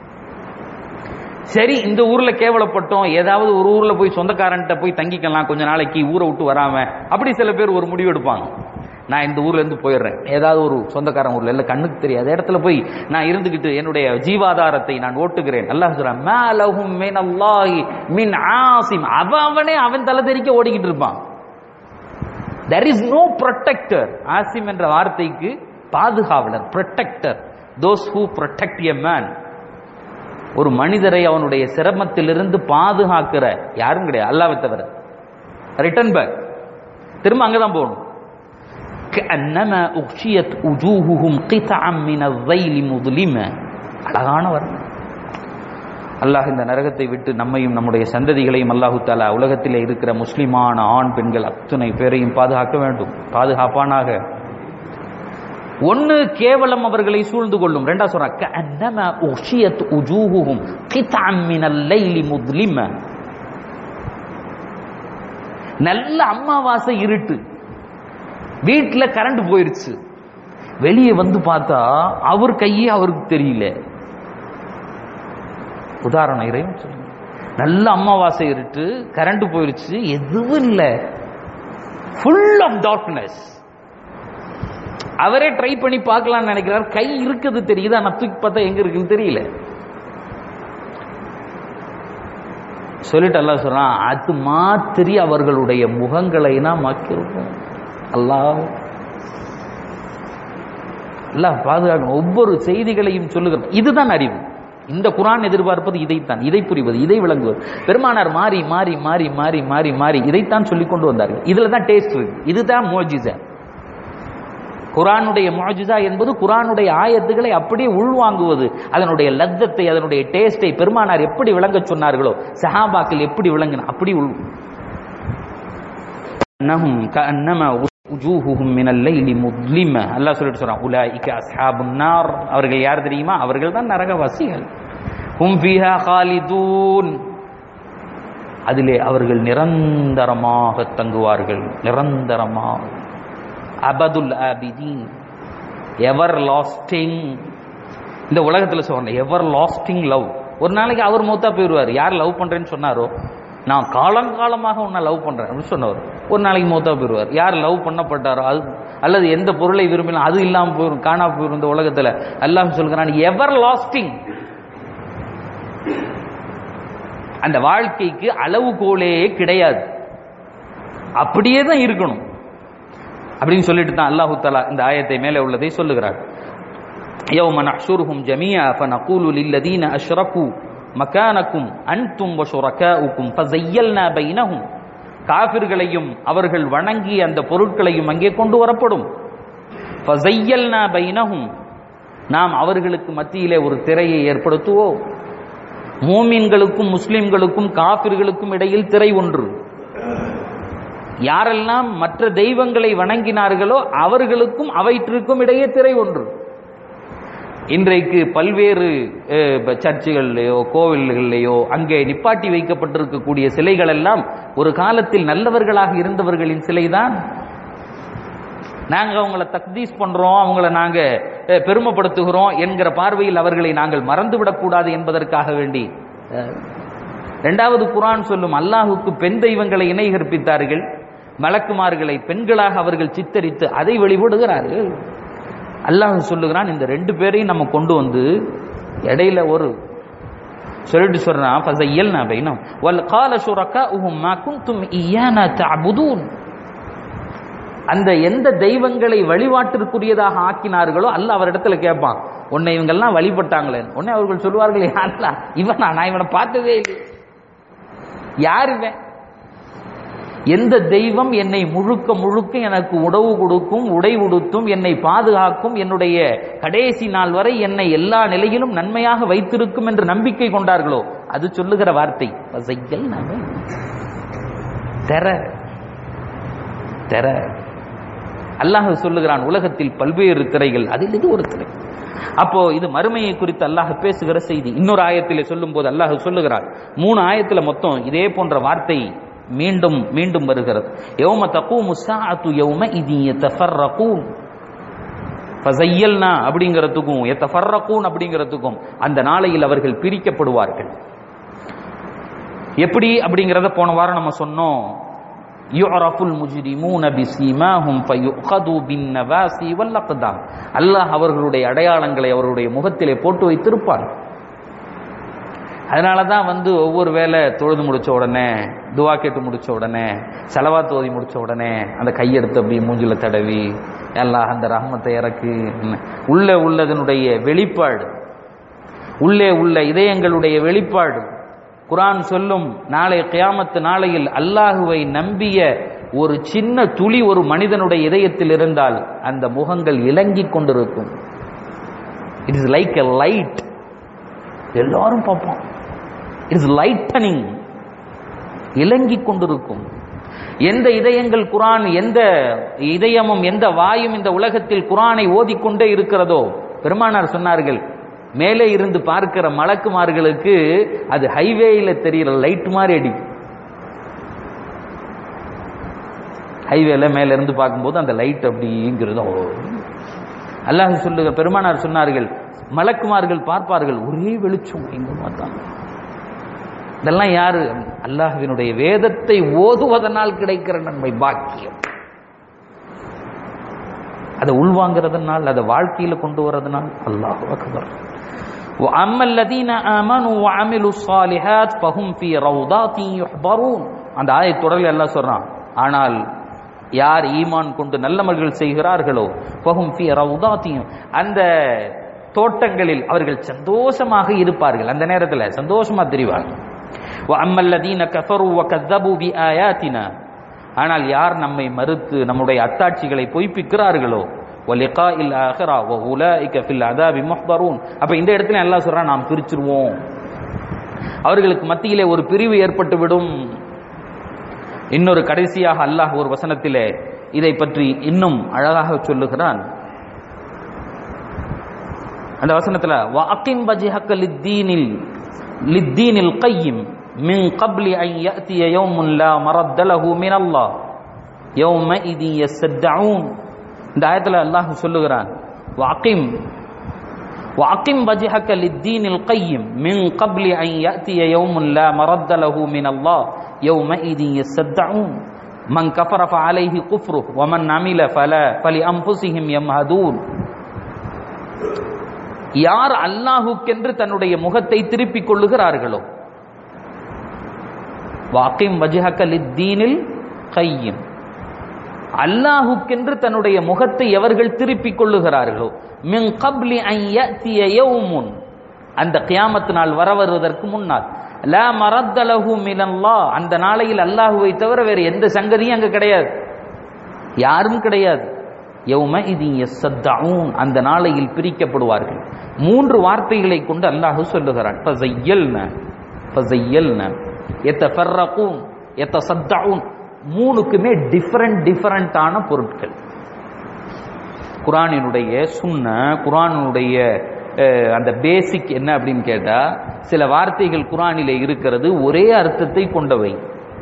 சரி இந்த ஊர்ல கேவலப்பட்டோம் ஏதாவது ஒரு ஊர்ல போய் சொந்தக்காரன்ட்ட போய் தங்கிக்கலாம் கொஞ்ச நாளைக்கு ஊரை விட்டு வராம அப்படி சில பேர் ஒரு முடிவு எடுப்பாங்க நான் இந்த ஊர்ல இருந்து போயிடுறேன் ஏதாவது ஒரு சொந்தக்காரன் ஊர்ல இல்ல கண்ணுக்கு தெரியாத இடத்துல போய் நான் இருந்துகிட்டு என்னுடைய ஜீவாதாரத்தை நான் ஓட்டுகிறேன் அல்லாஹ் சொல்றான் மேலகும் மின் அல்லாஹி மின் ஆசிம் அவன் அவனே அவன் தலை தெறிக்க ஓடிக்கிட்டு இருப்பான் தெர் இஸ் நோ ப்ரொடெக்டர் ஆசிம் என்ற வார்த்தைக்கு பாதுகாவலர் protector those who protect a man ஒரு மனிதரை அவனுடைய சிரமத்திலிருந்து பாதுகாக்கிற யாரும் கிடையாது அல்லாவை தவிர ரிட்டர்ன் பேக் திரும்ப அங்கதான் போகணும் كأنما أغشيت وجوههم قطعا من الذيل مظلمة அழகான வர்ணம் அல்லாஹ் இந்த நரகத்தை விட்டு நம்மையும் நம்முடைய சந்ததிகளையும் அல்லாஹு தாலா உலகத்திலே இருக்கிற முஸ்லிமான ஆண் பெண்கள் அத்துணை பேரையும் பாதுகாக்க வேண்டும் பாதுகாப்பானாக ஒன்னு கேவலம் அவர்களை சூழ்ந்து கொள்ளும் ரெண்டா சொல்றான் கஅன்னமா உஷியத் உஜூஹுஹும் கித்அம் மினல் லைலி முத்லிம நல்ல அம்மாவாசை இருட்டு வீட்டுல கரண்ட் போயிருச்சு வெளியே வந்து பார்த்தா அவர் கையே அவருக்கு தெரியல உதாரணம் இறைவன் சொல்லுங்க நல்ல அமாவாசை இருட்டு கரண்ட் போயிருச்சு எதுவும் இல்லை ஃபுல் ஆஃப் டார்க்னஸ் அவரே ட்ரை பண்ணி பார்க்கலாம்னு நினைக்கிறார் கை இருக்குது தெரியுது ஆனா தூக்கி பார்த்தா எங்க இருக்குன்னு தெரியல சொல்லிட்டு அல்லாஹ் சொல்றான் அது மாதிரி அவர்களுடைய முகங்களை நாம் ஆக்கியிருப்போம் அல்லாஹ் அல்லாஹ் பாதுகாக்கணும் ஒவ்வொரு செய்திகளையும் சொல்லுகிறோம் இதுதான் அறிவு இந்த குரான் எதிர்பார்ப்பது இதைத்தான் இதை புரிவது இதை விளங்குவது பெருமானார் மாறி மாறி மாறி மாறி மாறி மாறி இதைத்தான் சொல்லிக் கொண்டு வந்தார்கள் இதுல தான் டேஸ்ட் இருக்கு இதுதான் மோஜிசா குரானுடைய மோஜிசா என்பது குரானுடைய ஆயத்துக்களை அப்படியே உள்வாங்குவது அதனுடைய லத்தத்தை அதனுடைய டேஸ்டை பெருமானார் எப்படி விளங்க சொன்னார்களோ சஹாபாக்கள் எப்படி விளங்கின அப்படி உள் அன்னஹும் கஅன்னமா உஜூஹுஹும் மினல் லைலி முத்லிம அல்லாஹ் சொல்லிட்டு சொல்றான் உலாயிக அஸ்ஹாபுன் நார் அவர்கள் யார் தெரியுமா அவர்கள் தான் நரகவாசிகள் ஹும் ஃபீஹா காலிதூன் அதிலே அவர்கள் நிரந்தரமாக தங்குவார்கள் நிரந்தரமாக அபதுல் ஆபிதீன் எவர் லாஸ்டிங் இந்த உலகத்தில் சொல்றேன் எவர் லாஸ்டிங் லவ் ஒரு நாளைக்கு அவர் மூத்தா போயிடுவார் யார் லவ் பண்றேன்னு சொன்னாரோ நான் காலங்காலமாக உன்னை லவ் பண்றேன் அப்படின்னு சொன்னவர் ஒரு நாளைக்கு மூத்தா போயிடுவார் யார் லவ் பண்ணப்பட்டாரோ அது அல்லது எந்த பொருளை விரும்பினா அது இல்லாமல் போயிடும் காணா போயிடும் இந்த உலகத்தில் அல்லாஹ் சொல்கிறான் எவர் லாஸ்டிங் அந்த வாழ்க்கைக்கு அளவுகோலே கிடையாது அப்படியே தான் இருக்கணும் அப்படின்னு சொல்லிட்டு தான் அல்லாஹு தலா இந்த ஆயத்தை மேலே உள்ளதை சொல்லுகிறார் يوم نحشرهم جميعا فنقول للذين أشركوا مكانكم أنتم وشركاؤكم فزيلنا بينهم காபிர்களையும் அவர்கள் வணங்கி அந்த பொருட்களையும் அங்கே கொண்டு வரப்படும் ஃபஸையல்னா பைனஹும் நாம் அவர்களுக்கு மத்தியிலே ஒரு திரையை ஏற்படுத்துவோம் மூமின்களுக்கும் முஸ்லிம்களுக்கும் காபிர்களுக்கும் இடையில் திரை ஒன்று யாரெல்லாம் மற்ற தெய்வங்களை வணங்கினார்களோ அவர்களுக்கும் அவற்றிற்கும் இடையே திரை ஒன்று இன்றைக்கு பல்வேறு சர்ச்சுகள்லையோ கோவில்கள்லையோ அங்கே நிப்பாட்டி வைக்கப்பட்டிருக்கக்கூடிய சிலைகள் எல்லாம் ஒரு காலத்தில் நல்லவர்களாக இருந்தவர்களின் சிலைதான் நாங்க அவங்கள தக்தீஸ் பண்றோம் அவங்கள நாங்க பெருமைப்படுத்துகிறோம் என்கிற பார்வையில் அவர்களை நாங்கள் மறந்துவிடக்கூடாது என்பதற்காக வேண்டி இரண்டாவது குரான் சொல்லும் அல்லாஹுக்கு பெண் தெய்வங்களை இணை கற்பித்தார்கள் மலக்குமார்களை பெண்களாக அவர்கள் சித்தரித்து அதை வெளிவிடுகிறார்கள் அல்லாஹ் சொல்லுகிறான் இந்த ரெண்டு பேரையும் நம்ம கொண்டு வந்து இடையில ஒரு சொல்லிட்டு சொல்றான் ஃபஸையல்னா பைனம் வல் கால ஷுரகாஉஹும் மா குன்தும் இய்யானா தஅபுதூன் அந்த எந்த தெய்வங்களை வழிபாட்டிற்குரியதாக ஆக்கினார்களோ அல்ல அவரிடத்துல கேட்பான் உன்னை இவங்கெல்லாம் வழிபட்டாங்களே உடனே அவர்கள் சொல்லுவார்கள் யாருலா இவனா நான் இவனை பார்த்ததே இல்லை யார் இவன் எந்த தெய்வம் என்னை முழுக்க முழுக்க எனக்கு உணவு கொடுக்கும் உடை உடுத்தும் என்னை பாதுகாக்கும் என்னுடைய கடைசி நாள் வரை என்னை எல்லா நிலையிலும் நன்மையாக வைத்திருக்கும் என்று நம்பிக்கை கொண்டார்களோ அது சொல்லுகிற வார்த்தை வசைகள் தெர தெர அல்லாஹ் சொல்லுகிறான் உலகத்தில் பல்வேறு திரைகள் அதில் இது ஒரு திரை அப்போ இது மறுமையை குறித்து அல்லாஹ் பேசுகிற செய்தி இன்னொரு ஆயத்திலே சொல்லும் போது அல்லாஹ் சொல்லுகிறார் மூணு ஆயத்துல மொத்தம் இதே போன்ற வார்த்தை மீண்டும் மீண்டும் வருகிறது யௌம தகூமு ஸாஅத்து யௌம இதி யதஃபர்ரகூன் ஃபஸையல்னா அப்படிங்கிறதுக்கும் யதஃபர்ரகூன் அப்படிங்கிறதுக்கும் அந்த நாளையில் அவர்கள் பிரிக்கப்படுவார்கள் எப்படி அப்படிங்கிறத போன வாரம் நம்ம சொன்னோம் யுஅரஃபுல் முஜ்ரிமூன பிஸீமாஹும் ஃபயுഖது பின்னவாசி வல்லக்தாம் அல்லாஹ் அவர்களுடைய அடையாளங்களை அவருடைய முகத்திலே போட்டு வைத்திருப்பான் அதனால தான் வந்து ஒவ்வொரு வேலை தொழுது முடிச்ச உடனே துவா கேட்டு முடிச்ச உடனே செலவா தோதி முடிச்ச உடனே அந்த கையெடுத்து அப்படி மூஞ்சில தடவி எல்லாம் அந்த ரஹமத்தை இறக்கு உள்ளே உள்ளதனுடைய வெளிப்பாடு உள்ளே உள்ள இதயங்களுடைய வெளிப்பாடு குரான் சொல்லும் நாளை கியாமத்து நாளையில் அல்லாஹுவை நம்பிய ஒரு சின்ன துளி ஒரு மனிதனுடைய இதயத்தில் இருந்தால் அந்த முகங்கள் இலங்கிக் கொண்டிருக்கும் it is like a light எல்லாரும் பார்ப்போம் இஸ் லைட்டனிங் இலங்கிக் கொண்டிருக்கும் எந்த இதயங்கள் குரான் எந்த இதயமும் எந்த வாயும் இந்த உலகத்தில் குரானை ஓதிக்கொண்டே இருக்கிறதோ பெருமானார் சொன்னார்கள் மேலே இருந்து பார்க்கிற மலக்குமார்களுக்கு அது ஹைவேல தெரிகிற லைட் மாதிரி அடிக்கும் ஹைவேல மேல இருந்து பார்க்கும்போது அந்த லைட் அப்படிங்கிறது அல்லாஹ் சொல்லுங்க பெருமானார் சொன்னார்கள் மலக்குமார்கள் பார்ப்பார்கள் ஒரே வெளிச்சம் எங்க பார்த்தாங்க இதெல்லாம் யாரு அல்லாஹ்வினுடைய வேதத்தை ஓதுவதனால் கிடைக்கிற நன்மை பாக்கியம் அதை உள்வாங்கிறதுனால் அதை வாழ்க்கையில கொண்டு வரதுனால் அல்லாஹ் அக்பர் وأما الذين آمنوا وعملوا الصالحات فهم في روضات يحبرون அந்த ஆயத் தொடரில் எல்லாம் சொல்றான் ஆனால் யார் ஈமான் கொண்டு நல்லமல்கள் செய்கிறார்களோ ஃபஹும் ஃபி ரவுதாத்தியும் அந்த தோட்டங்களில் அவர்கள் சந்தோஷமாக இருப்பார்கள் அந்த நேரத்தில் சந்தோஷமா தெரிவார்கள் وأما الذين كفروا وكذبوا بآياتنا ஆனால் யார் நம்மை மறுத்து நம்முடைய அத்தாட்சிகளை பொய்ப்பிக்கிறார்களோ وَلِقَاءِ الْآخِرَةِ وَأُولَٰئِكَ فِي الْعَذَابِ مُحْضَرُونَ அப்ப இந்த இடத்துல அல்லாஹ் சொல்றான் நாம் பிரிச்சிருவோம் அவர்களுக்கு மத்தியிலே ஒரு பிரிவு ஏற்பட்டு விடும் இன்னொரு கடைசியாக அல்லாஹ் ஒரு வசனத்திலே இதை பற்றி இன்னும் அழகாக சொல்லுகிறான் அந்த வசனத்துல வஅகிம் வஜ்ஹக லித்தீனில் லித்தீனில் கையிம் மின் கப்லி அன் யஅதிய யௌமுன் லா மரத்த லஹு மின் அல்லாஹ் யௌமஇதி யஸ்தஊன் இந்த ஆயத்துல அல்லாஹ் சொல்லுகிறான் வஅகிம் வஅகிம் வஜ்ஹக லித்தீனில் கையிம் மின் கப்லி அன் யஅதிய யௌமுன் லா மரத்த லஹு மின் அல்லாஹ் யௌமஇதி யஸ்தஊன் من كفر فعليه كفره ومن عمل فلا فلأنفسهم يمهدون யார் அல்லாஹுக்கென்று தன்னுடைய முகத்தை திருப்பிக் கொள்ளுகிறார்களோ வாக்கிம் வஜஹக லித்தீனில் கையும் அல்லாஹுக்கென்று தன்னுடைய முகத்தை எவர்கள் திருப்பிக் கொள்ளுகிறார்களோ மின் கப்லி அன் யஅதிய யௌமுன் அந்த கியாமத்து நாள் வர வருவதற்கு முன்னால் லா மரத்தலஹு மினல்லாஹ் அந்த நாளையில் அல்லாஹுவை தவிர வேறு எந்த சங்கதியும் அங்க கிடையாது யாரும் கிடையாது யௌம இது எஸ்ஸத்தஊன் அந்த நாளையில் பிரிக்கப்படுவார்கள் மூன்று வார்த்தைகளை கொண்டு அல்லாஹ் சொல்லுகிறான் ஃபஸையல்ன ஃபஸையல்ன யத்தஃபர்ரகூன் யத்தஸத்தஊன் மூணுக்குமே டிஃபரண்ட் டிஃபரண்டான பொருட்கள் குரானினுடைய சுன்ன குரானினுடைய அஹ், அந்த பேசிக் என்ன அப்படின்னு கேட்டா சில வார்த்தைகள் குரானிலே இருக்கிறது ஒரே அர்த்தத்தை கொண்டவை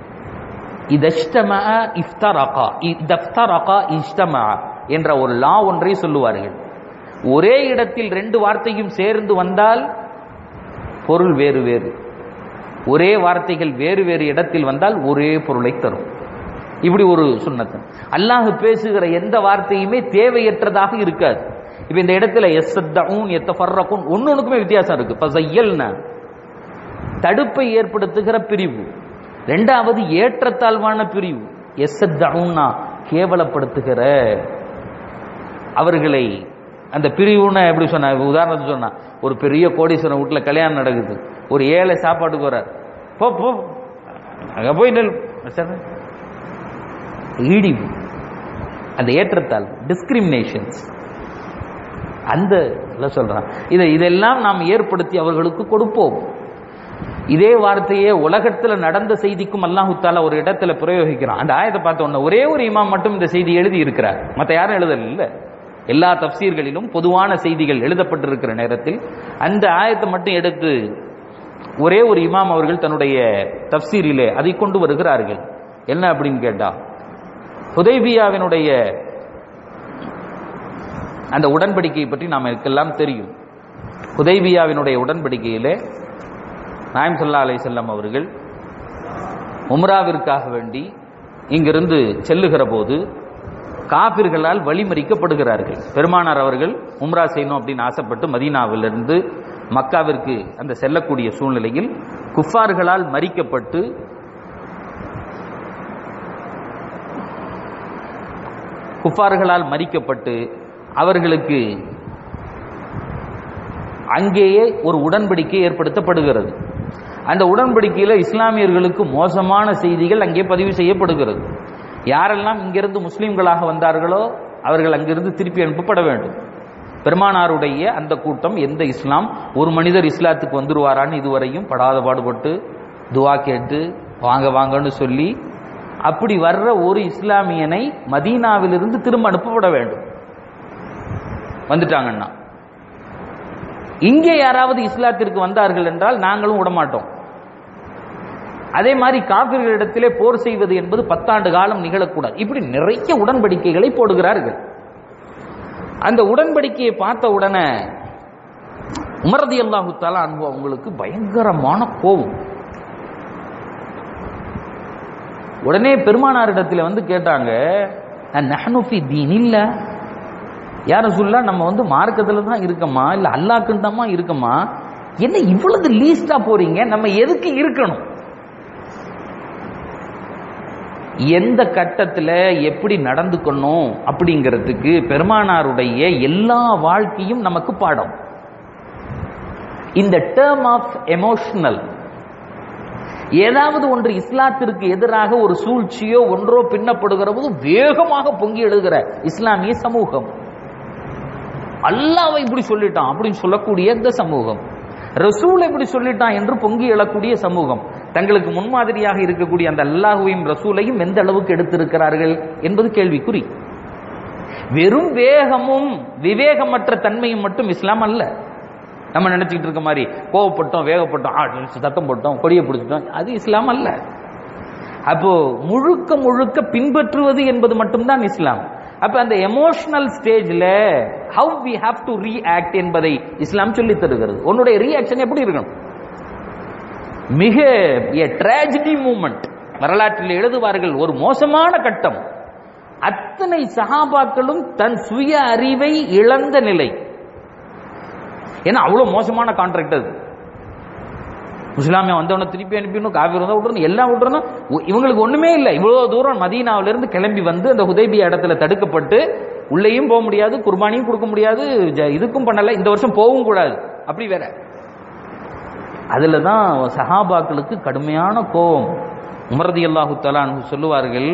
இதஷ்டம இஃப்தரகா இதஃப்தரகா இஷ்டம என்ற ஒரு லா ஒன்றை சொல்லுவார்கள் ஒரே இடத்தில் ரெண்டு வார்த்தையும் சேர்ந்து வந்தால் பொருள் வேறு வேறு ஒரே வார்த்தைகள் வேறு வேறு இடத்தில் வந்தால் ஒரே பொருளை தரும் இப்படி ஒரு சுண்ணத்தன் அல்லாஹ் பேசுகிற எந்த வார்த்தையுமே தேவையற்றதாக இருக்காது இப்ப இந்த இடத்துல எஸ்ஸத்தூன் எத்தஃபர்ரகுன் ஒன்னொன்னுக்குமே வித்தியாசம் இருக்கு ஃபஸையல்ன தடுப்பை ஏற்படுத்துகிற பிரிவு ரெண்டாவது ஏற்றத்தாழ்வான பிரிவு எஸ்ஸத்தூன்னா கேவலப்படுத்துகிற அவர்களை அந்த பிரிவுன்னு எப்படி சொன்ன உதாரணத்துக்கு சொன்னா ஒரு பெரிய கோடீஸ்வரன் வீட்டுல கல்யாணம் நடக்குது ஒரு ஏழை சாப்பாட்டுக்கு வர்றார் போ போ அங்க போய் நெல் சரி. இழிவு அந்த ஏற்றத்தால் டிஸ்கிரிமினேஷன்ஸ் அந்த இதெல்லாம் சொல்றான் இதை இதெல்லாம் நாம் ஏற்படுத்தி அவர்களுக்கு கொடுப்போம் இதே வார்த்தையே உலகத்துல நடந்த செய்திக்கும் அல்லாஹு தாலா ஒரு இடத்துல பிரயோகிக்கிறான் அந்த ஆயத்தை பார்த்த உடனே ஒரே ஒரு இமாம் மட்டும் இந்த செய்தி எழுதி இருக்கிறார் மற்ற யாரும் எழுதல இல்ல எல்லா தப்சீர்களிலும் பொதுவான செய்திகள் எழுதப்பட்டிருக்கிற நேரத்தில் அந்த ஆயத்தை மட்டும் எடுத்து ஒரே ஒரு இமாம் அவர்கள் தன்னுடைய தப்சீரிலே அதை கொண்டு வருகிறார்கள் என்ன அப்படின்னு கேட்டா ஹுதைபியாவினுடைய அந்த உடன்படிக்கையை பற்றி நாம் எல்லாம் தெரியும் ஹுதைபியாவினுடைய உடன்படிக்கையிலே நாயம் சல்லா அலை செல்லம் அவர்கள் உம்ராவிற்காக வேண்டி இங்கிருந்து செல்லுகிற போது காபிர்களால் வழிமறிக்கப்படுகிறார்கள் பெருமானார் அவர்கள் உம்ரா செய்யணும் அப்படின்னு ஆசைப்பட்டு மதீனாவிலிருந்து மக்காவிற்கு அந்த செல்லக்கூடிய சூழ்நிலையில் குஃபார்களால் மறிக்கப்பட்டு குஃபார்களால் மறிக்கப்பட்டு அவர்களுக்கு அங்கேயே ஒரு உடன்படிக்கை ஏற்படுத்தப்படுகிறது அந்த உடன்படிக்கையில இஸ்லாமியர்களுக்கு மோசமான செய்திகள் அங்கே பதிவு செய்யப்படுகிறது யாரெல்லாம் இங்கிருந்து முஸ்லிம்களாக வந்தார்களோ அவர்கள் அங்கிருந்து திருப்பி அனுப்பப்பட வேண்டும் பெருமானாருடைய அந்த கூட்டம் எந்த இஸ்லாம் ஒரு மனிதர் இஸ்லாத்துக்கு வந்துருவாரான்னு இதுவரையும் படாத பாடுபட்டு துவா கேட்டு வாங்க வாங்கன்னு சொல்லி அப்படி வர்ற ஒரு இஸ்லாமியனை மதீனாவிலிருந்து திரும்ப அனுப்பப்பட வேண்டும் வந்துட்டாங்கன்னா இங்கே யாராவது இஸ்லாத்திற்கு வந்தார்கள் என்றால் நாங்களும் விடமாட்டோம் அதே மாதிரி காபிர்களிடத்திலே போர் செய்வது என்பது பத்தாண்டு காலம் நிகழக்கூடாது இப்படி நிறைய உடன்படிக்கைகளை போடுகிறார்கள் அந்த உடன்படிக்கையை பார்த்த உடனே உமரதி அல்லாஹு தாலா அன்பு அவங்களுக்கு பயங்கரமான கோபம் உடனே பெருமானாரிடத்தில் வந்து கேட்டாங்க நஹனுஃபி தீன் இல்ல யார சொல்ல நம்ம வந்து மார்க்கத்துல தான் இருக்கமா இல்ல அல்லாக்குன்னு இருக்கமா என்ன இவ்வளவு லீஸ்டா போறீங்க நம்ம எதுக்கு இருக்கணும் எந்த கட்டத்தில் எப்படி நடந்துக்கணும் அப்படிங்கிறதுக்கு பெருமானாருடைய எல்லா வாழ்க்கையும் நமக்கு பாடம் இந்த டேர்ம் ஆஃப் எமோஷனல் ஏதாவது ஒன்று இஸ்லாத்திற்கு எதிராக ஒரு சூழ்ச்சியோ ஒன்றோ பின்னப்படுகிற போது வேகமாக பொங்கி எழுகிற இஸ்லாமிய சமூகம் அல்லாவை இப்படி சொல்லிட்டான் அப்படின்னு சொல்லக்கூடிய இந்த சமூகம் ரசூல் இப்படி சொல்லிட்டான் என்று பொங்கி எழக்கூடிய சமூகம் தங்களுக்கு முன்மாதிரியாக இருக்கக்கூடிய அந்த அல்லாஹுவையும் ரசூலையும் எந்த அளவுக்கு எடுத்திருக்கிறார்கள் என்பது கேள்விக்குறி வெறும் வேகமும் விவேகமற்ற தன்மையும் மட்டும் இஸ்லாம் அல்ல நம்ம நினைச்சுக்கிட்டு இருக்க மாதிரி கோவப்பட்டோம் வேகப்பட்டோம் ஆ, சத்தம் போட்டோம் கொடியை பிடிச்சிட்டோம் அது இஸ்லாம் அல்ல அப்போ முழுக்க முழுக்க பின்பற்றுவது என்பது மட்டும்தான் இஸ்லாம் அப்ப அந்த எமோஷனல் ஸ்டேஜ்ல how we have to react என்பதை இஸ்லாம் சொல்லி தருகிறது உன்னுடைய ரியாக்ஷன் எப்படி இருக்கணும் மிக ட்ராஜடி மூமெண்ட் வரலாற்றில் எழுதுவார்கள் ஒரு மோசமான கட்டம் அத்தனை சகாபாக்களும் தன் சுய அறிவை இழந்த நிலை ஏன்னா அவ்வளவு மோசமான கான்ட்ராக்ட் அது முஸ்லாமியா வந்தவன திருப்பி அனுப்பிடணும் காவிரி வந்தா விட்டுறணும் எல்லாம் விட்டுறணும் உ- இவங்களுக்கு ஒண்ணுமே இல்லை இவ்வளவு தூரம் மதீனாவில இருந்து கிளம்பி வந்து அந்த ஹுதைபியா இடத்துல தடுக்கப்பட்டு உள்ளேயும் போக முடியாது குர்பானியும் கொடுக்க முடியாது ஜ- இதுக்கும் பண்ணல இந்த வருஷம் போகவும் கூடாது அப்படி வேற அதுல தான் சஹாபாக்களுக்கு கடுமையான கோபம் உமரதி அல்லாஹு தலான்னு சொல்லுவார்கள்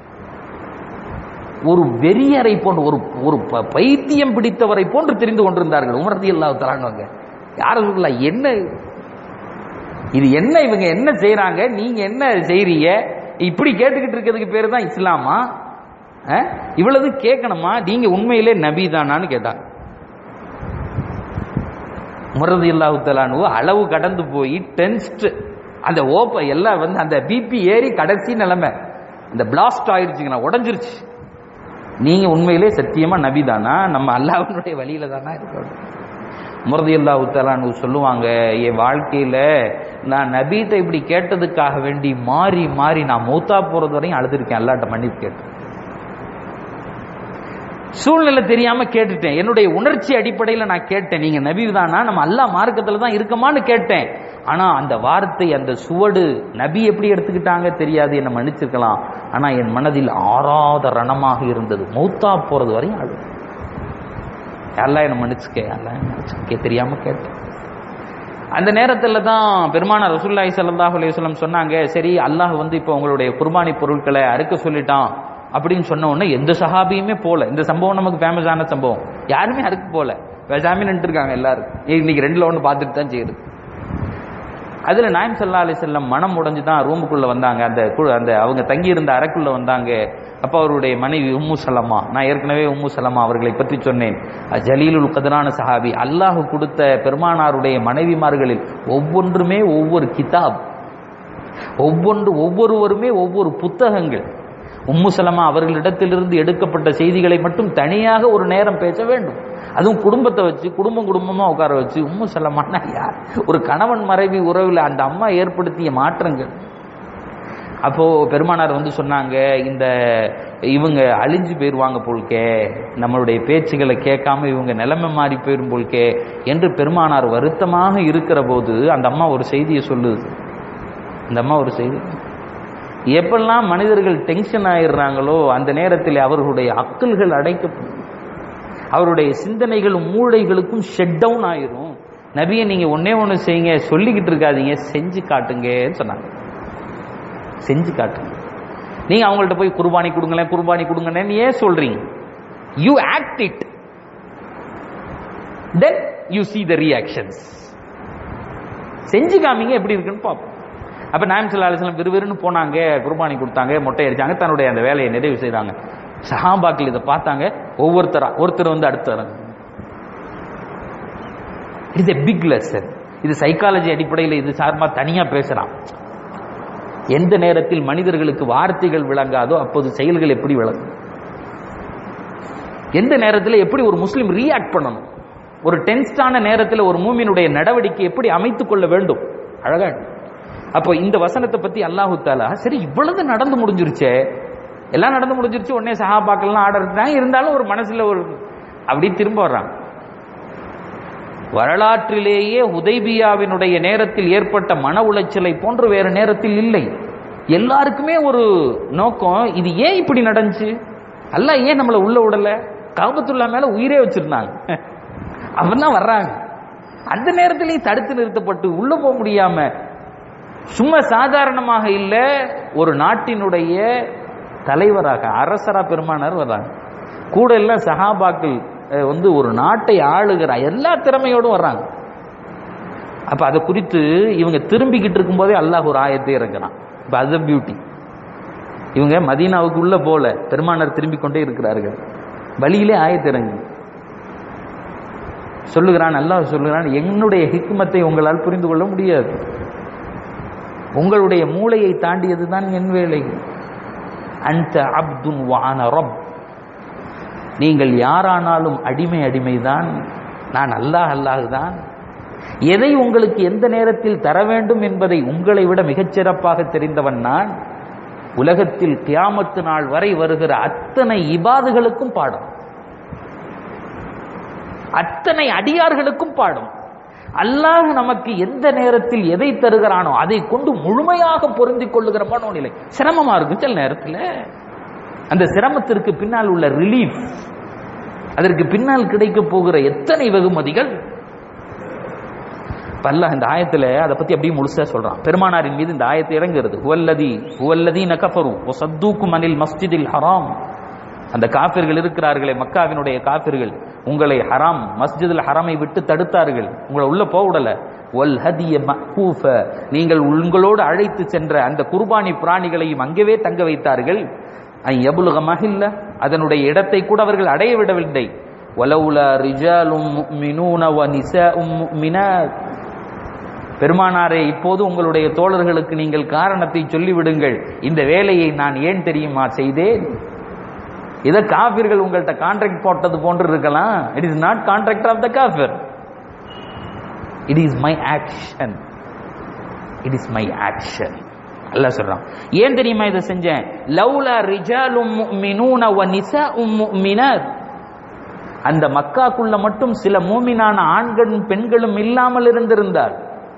ஒரு வெறியரை போன்று ஒரு ஒரு ப- பைத்தியம் பிடித்தவரை போன்று தெரிந்து கொண்டிருந்தார்கள் உமரதி அல்லாஹு தலான்னு யார சொல்லலாம் என்ன இது என்ன இவங்க என்ன செய்றாங்க நீங்க என்ன செய்றீங்க இப்படி கேட்டுக்கிட்டு இருக்கிறதுக்கு பேரு தான் இஸ்லாமா அஹ்? இவ்வளவு கேட்கணுமா நீங்க உண்மையிலே நபி தானான்னு கேட்டாங்க முரது இல்லாஹுத்தலானு அளவு கடந்து போய் டென்ஸ்ட் அந்த ஓப்ப எல்லாம் வந்து அந்த பிபி ஏறி கடைசி நிலைமை இந்த பிளாஸ்ட் ஆயிடுச்சுங்கண்ணா உடஞ்சிருச்சு நீங்க உண்மையிலே சத்தியமா நபி தானா நம்ம அல்லாஹ்வினுடைய வழியில தானா இருக்கணும் முரதி அல்லாஹு சொல்லுவாங்க என் வாழ்க்கையில நான் நபீத்தை இப்படி கேட்டதுக்காக வேண்டி மாறி மாறி நான் மௌத்தா போறது வரையும் அழுதுருக்கேன் அல்லாட்ட மன்னிப்பு கேட்டு சூழ்நிலை தெரியாம கேட்டுட்டேன் என்னுடைய உணர்ச்சி அடிப்படையில் நான் கேட்டேன் நீங்க நபி தானா நம்ம அல்லாஹ் மார்க்கத்துல தான் இருக்கமான்னு கேட்டேன் ஆனா அந்த வார்த்தை அந்த சுவடு நபி எப்படி எடுத்துக்கிட்டாங்க தெரியாது என்ன மன்னிச்சிருக்கலாம் ஆனா என் மனதில் ஆறாத ரணமாக இருந்தது மௌத்தா போறது வரையும் அழு எல்லாம் என்ன மன்னிச்சுக்க எல்லாம் என்ன மன்னிச்சுக்க தெரியாம கேட்டேன் அந்த நேரத்தில் தான் பெருமானார் ரசூல்லாய் ஸல்லல்லாஹு அலைஹி வஸல்லம் சொன்னாங்க சரி அல்லாஹ் வந்து இப்போ உங்களுடைய குர்பானி பொருட்களை அறுக்க சொல்லிட்டான் அப்படின்னு சொன்ன உடனே எந்த சஹாபியுமே போல இந்த சம்பவம் நமக்கு ஃபேமஸான சம்பவம் யாருமே அறுக்க போல பேசாமி நின்று இருக்காங்க எல்லாரும் இன்னைக்கு ரெண்டுல ஒன்று பார்த்துட்டு தான் செய்யுது அதுல நாயம் சல்லா அலி செல்லம் மனம் உடைஞ்சு தான் ரூமுக்குள்ள வந்தாங்க அந்த கு- அந்த அவங்க தங்கி இருந்த அறைக்குள்ள வந்தாங்க அப்ப அவருடைய மனைவி உம்மு சலமா நான் ஏற்கனவே உம்மு சலமா அவர்களை பற்றி சொன்னேன் அஹ் ஜலீலுல் கதரான சஹாபி அல்லாஹ் கொடுத்த பெருமானாருடைய மனைவிமார்களில் ஒவ்வொன்றுமே ஒவ்வொரு கிதாப் ஒவ்வொன்று ஒவ்வொருவருமே ஒவ்வொரு புத்தகங்கள் உம்மு சலமா அவர்களிடத்திலிருந்து எடுக்கப்பட்ட செய்திகளை மட்டும் தனியாக ஒரு நேரம் பேச வேண்டும் அதுவும் குடும்பத்தை வச்சு குடும்பம் குடும்பமா உட்கார வச்சு உம்மு சலமானா யார் ஒரு கணவன் மறைவி உறவில் அந்த அம்மா ஏற்படுத்திய மாற்றங்கள் அப்போ பெருமானார் வந்து சொன்னாங்க இந்த இவங்க அழிஞ்சு போயிருவாங்க போல்கே நம்மளுடைய பேச்சுகளை கேட்காம இவங்க நிலைமை மாறி போயிரும் போல்கே என்று பெருமானார் வருத்தமாக இருக்கிற போது அந்த அம்மா ஒரு செய்தியை சொல்லுது அந்த அம்மா ஒரு செய்தி எப்பெல்லாம் மனிதர்கள் டென்ஷன் ஆயிடுறாங்களோ அந்த நேரத்தில் அவர்களுடைய அக்கல்கள் அடைக்கப்படும் அவருடைய சிந்தனைகளும் மூளைகளுக்கும் ஷட் டவுன் ஆயிரும் நபியை நீங்க ஒண்ணே ஒண்ணு செய்யுங்க சொல்லிக்கிட்டு இருக்காதீங்க செஞ்சு காட்டுங்கன்னு சொன்னாங்க செஞ்சு காட்டுங்க நீங்க அவங்கள்ட்ட போய் குர்பானி கொடுங்களேன் குர்பானி கொடுங்கன்னு ஏன் சொல்றீங்க you act it then you see the reactions செஞ்சு காமிங்க எப்படி இருக்குன்னு பார்ப்போம் அப்ப நாயம் சல்லா அலிஸ்லாம் விறுவிறுன்னு போனாங்க குர்பானி கொடுத்தாங்க மொட்டை அடிச்சாங்க தன்னுடைய அந்த வேலையை நிறைவு செய்தாங்க சஹாபாக்கள் இதை பார்த்தாங்க ஒவ்வொருத்தரா ஒருத்தர் வந்து அடுத்தர் இட்ஸ் எ பிக் லெசன் இது சைக்காலஜி அடிப்படையில் இது சார்பா தனியா பேசலாம் எந்த நேரத்தில் மனிதர்களுக்கு வார்த்தைகள் விளங்காதோ அப்போது செயல்கள் எப்படி விளங்கும் எந்த நேரத்தில் எப்படி ஒரு முஸ்லீம் ரியாக்ட் பண்ணணும் ஒரு டென்ஸ்டான நேரத்தில் ஒரு மூமினுடைய நடவடிக்கை எப்படி அமைத்துக் கொள்ள வேண்டும் அழகா அப்போ இந்த வசனத்தை பத்தி அல்லாஹு தாலா சரி இவ்வளவு நடந்து முடிஞ்சிருச்சே எல்லாம் நடந்து முடிஞ்சிருச்சு உடனே சஹாபாக்கள்லாம் ஆர்டர் இருந்தாங்க இருந்தாலும் ஒரு மனசுல ஒரு அப்படி திரும்ப வர்றாங்க வரலாற்றிலேயே உதைபியாவினுடைய நேரத்தில் ஏற்பட்ட மன உளைச்சலை போன்று வேறு நேரத்தில் இல்லை எல்லாருக்குமே ஒரு நோக்கம் இது ஏன் இப்படி நடந்துச்சு அல்லாஹ் ஏன் நம்மளை உள்ள விடல காபத்துல்லா மேல உயிரே வச்சிருந்தாங்க அவன் தான் வர்றாங்க அந்த நேரத்திலேயே தடுத்து நிறுத்தப்பட்டு உள்ள போக முடியாம சும்மா சாதாரணமாக இல்ல ஒரு நாட்டினுடைய தலைவராக அரசரா பெருமானார் வர்றாங்க கூட எல்லாம் சஹாபாக்கள் அஹ், வந்து ஒரு நாட்டை ஆளுகிற எல்லா திறமையோடும் வர்றாங்க அப்ப அதை குறித்து இவங்க திரும்பிக்கிட்டு இருக்கும்போதே அல்லாஹ் ஒரு ஆயத்தை இறக்குறான் இப்ப அது பியூட்டி இவங்க மதீனாவுக்கு உள்ள போல பெருமானார் திரும்பிக் கொண்டே இருக்கிறார்கள் வழியிலே ஆயத்தை இறங்கு சொல்லுகிறான் அல்லாஹ் சொல்லுகிறான் என்னுடைய ஹிக்மத்தை உங்களால் புரிந்து கொள்ள முடியாது உங்களுடைய மூளையை தாண்டியதுதான் என் வேலை அந்த அப்துன் வான ரப் நீங்கள் யாரானாலும் அடிமை அடிமைதான் நான் அல்லாஹ் அல்லாஹ் தான் எதை உங்களுக்கு எந்த நேரத்தில் தர வேண்டும் என்பதை உங்களை விட மிகச் சிறப்பாக தெரிந்தவன் நான் உலகத்தில் கியாமத்து நாள் வரை வருகிற அத்தனை இபாதுகளுக்கும் பாடம் அத்தனை அடியார்களுக்கும் பாடம் அல்லாஹ் நமக்கு எந்த நேரத்தில் எதை தருகிறானோ அதை கொண்டு முழுமையாக பொருந்திக் கொள்ளுகிற மனோநிலை சிரமமா இருக்கும் சில நேரத்தில் அந்த சிரமத்திற்கு பின்னால் உள்ள ரிலீஃப் அதற்கு பின்னால் கிடைக்க போகிற எத்தனை வெகுமதிகள் இப்ப அல்லாஹ் இந்த ஆயத்துல அதை பத்தி அப்படியே முழுசா சொல்றான் பெருமானாரின் மீது இந்த ஆயத்தை இறங்குறது ஹுவல்லதி ஹுவல்லதி நகஃபரு வசத்தூக்கும் அனில் மஸ்ஜிதில் ஹராம் அந்த காபிர்கள் இருக்கிறார்களே மக்காவினுடைய காபிர்கள் உங்களை ஹராம் மஸ்ஜிதுல் ஹராமை விட்டு தடுத்தார்கள் உங்களை உள்ள போக விடல வல் ஹதிய மஹ்கூஃப நீங்கள் உங்களோடு அழைத்து சென்ற அந்த குர்பானி பிராணிகளையும் அங்கவே தங்க வைத்தார்கள் ஐ யபுலுக மஹில்ல அதனுடைய இடத்தை கூட அவர்கள் அடைய விடவில்லை வலவுல ரிஜாலும் முஃமினூன வ நிசாஉம் முஃமினாத் பெருமானாரே இப்போது உங்களுடைய தோழர்களுக்கு நீங்கள் காரணத்தை சொல்லிவிடுங்கள் இந்த வேலையை நான் ஏன் தெரியுமா செய்தேன் இதை காபிர்கள் உங்கள்கிட்ட கான்ட்ராக்ட் போட்டது போன்று இருக்கலாம் it is not contract of the காஃபிர் it is my action it is my action Allah சொல்றான் ஏன் தெரியுமா இதை செஞ்சேன் லவ்லா ரிஜாலும் முஃமினூன வ நிசாஉம் முஃமினாத் அந்த மக்காக்குள்ள மட்டும் சில மூமினான ஆண்களும் பெண்களும் இல்லாமல் இருந்திருந்தார்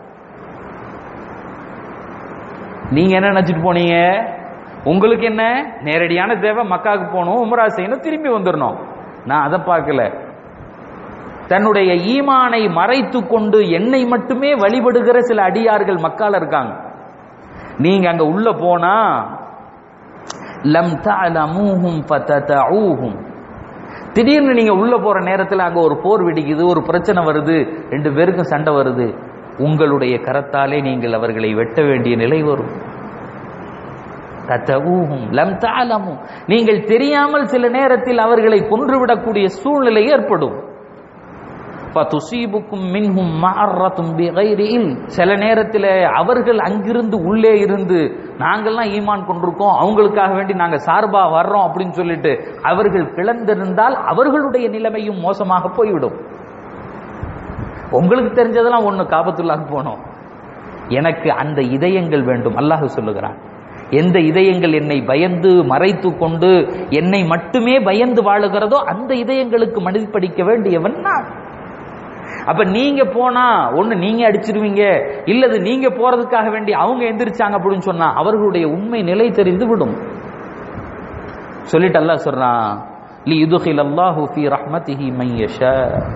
நீங்க என்ன நினைச்சிட்டு போனீங்க உங்களுக்கு என்ன நேரடியான தேவை மக்காவுக்கு போகணும் உமரா செய்யணும் திரும்பி வந்துடணும் நான் அதை பார்க்கல தன்னுடைய ஈமானை மறைத்து கொண்டு என்னை மட்டுமே வழிபடுகிற சில அடியார்கள் மக்கால இருக்காங்க நீங்க அங்க உள்ள போனா லம் தஅலமூஹும் ஃபததஊஹும் திடீர்னு நீங்க உள்ள போற நேரத்துல அங்க ஒரு போர் வெடிக்குது ஒரு பிரச்சனை வருது ரெண்டு பேருக்கும் சண்டை வருது உங்களுடைய கரத்தாலே நீங்கள் அவர்களை வெட்ட வேண்டிய நிலை வரும் தத்தஊஹும் லம் தஅலமு நீங்கள் தெரியாமல் சில நேரத்தில் அவர்களை கொன்றுவிடக்கூடிய சூழ்நிலை ஏற்படும் ஃபதுசீபுக்கும் மின்ஹும் மஅர்ரத்தும் பிகைரி இல்ம். சில நேரத்தில் அவர்கள் அங்கிருந்து உள்ளே இருந்து நாங்கள்லாம் ஈமான் கொண்டிருக்கோம் அவங்களுக்காக வேண்டி நாங்க சார்பா வர்றோம் அப்படின்னு சொல்லிட்டு அவர்கள் கிளந்திருந்தால் அவர்களுடைய நிலைமையும் மோசமாக போய்விடும் உங்களுக்கு தெரிஞ்சதெல்லாம் ஒண்ணு காபத்துள்ளாக போனோம் எனக்கு அந்த இதயங்கள் வேண்டும் அல்லாஹ் சொல்லுகிறான் எந்த இதயங்கள் என்னை பயந்து மறைத்து கொண்டு என்னை மட்டுமே பயந்து வாழுகிறதோ அந்த இதயங்களுக்கு மதிப்பளிக்க வேண்டியவன் நான் அப்ப நீங்க போனா ஒண்ணு நீங்க அடிச்சிருவீங்க இல்லது நீங்க போறதுக்காக வேண்டி அவங்க எந்திரிச்சாங்க அப்படின்னு சொன்னா அவர்களுடைய உண்மை நிலை தெரிந்து விடும் சொல்லிட்டு அல்லாஹ் சொல்றான் லி யுதுகில் அல்லாஹு ஃபி ரஹ்மதிஹி மன் யஷா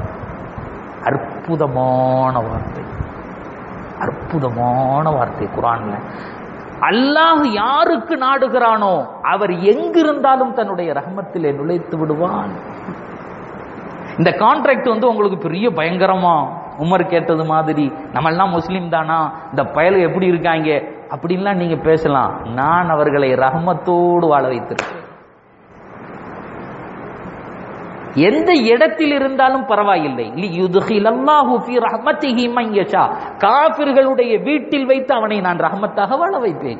அற்புதமான வார்த்தை அற்புதமான வார்த்தை குரான்ல அல்லாஹ் யாருக்கு நாடுகிறானோ அவர் எங்கிருந்தாலும் தன்னுடைய ரஹமத்திலே நுழைத்து விடுவான் இந்த கான்ட்ராக்ட் வந்து உங்களுக்கு பெரிய பயங்கரமா உமர் கேட்டது மாதிரி நம்ம எல்லாம் முஸ்லீம் தானா இந்த பயல் எப்படி இருக்காங்க அப்படின்லாம் நீங்க பேசலாம் நான் அவர்களை ரஹமத்தோடு வாழ வைத்திருக்கேன் எந்த இடத்தில் இருந்தாலும் பரவாயில்லை லியுத்ஹிலல்லாஹு ஃபீ ரஹ்மத்திஹி மன் யஷா காபிர்களுடைய வீட்டில் வைத்து அவனை நான் ரஹமத்தாக வாழ வைப்பேன்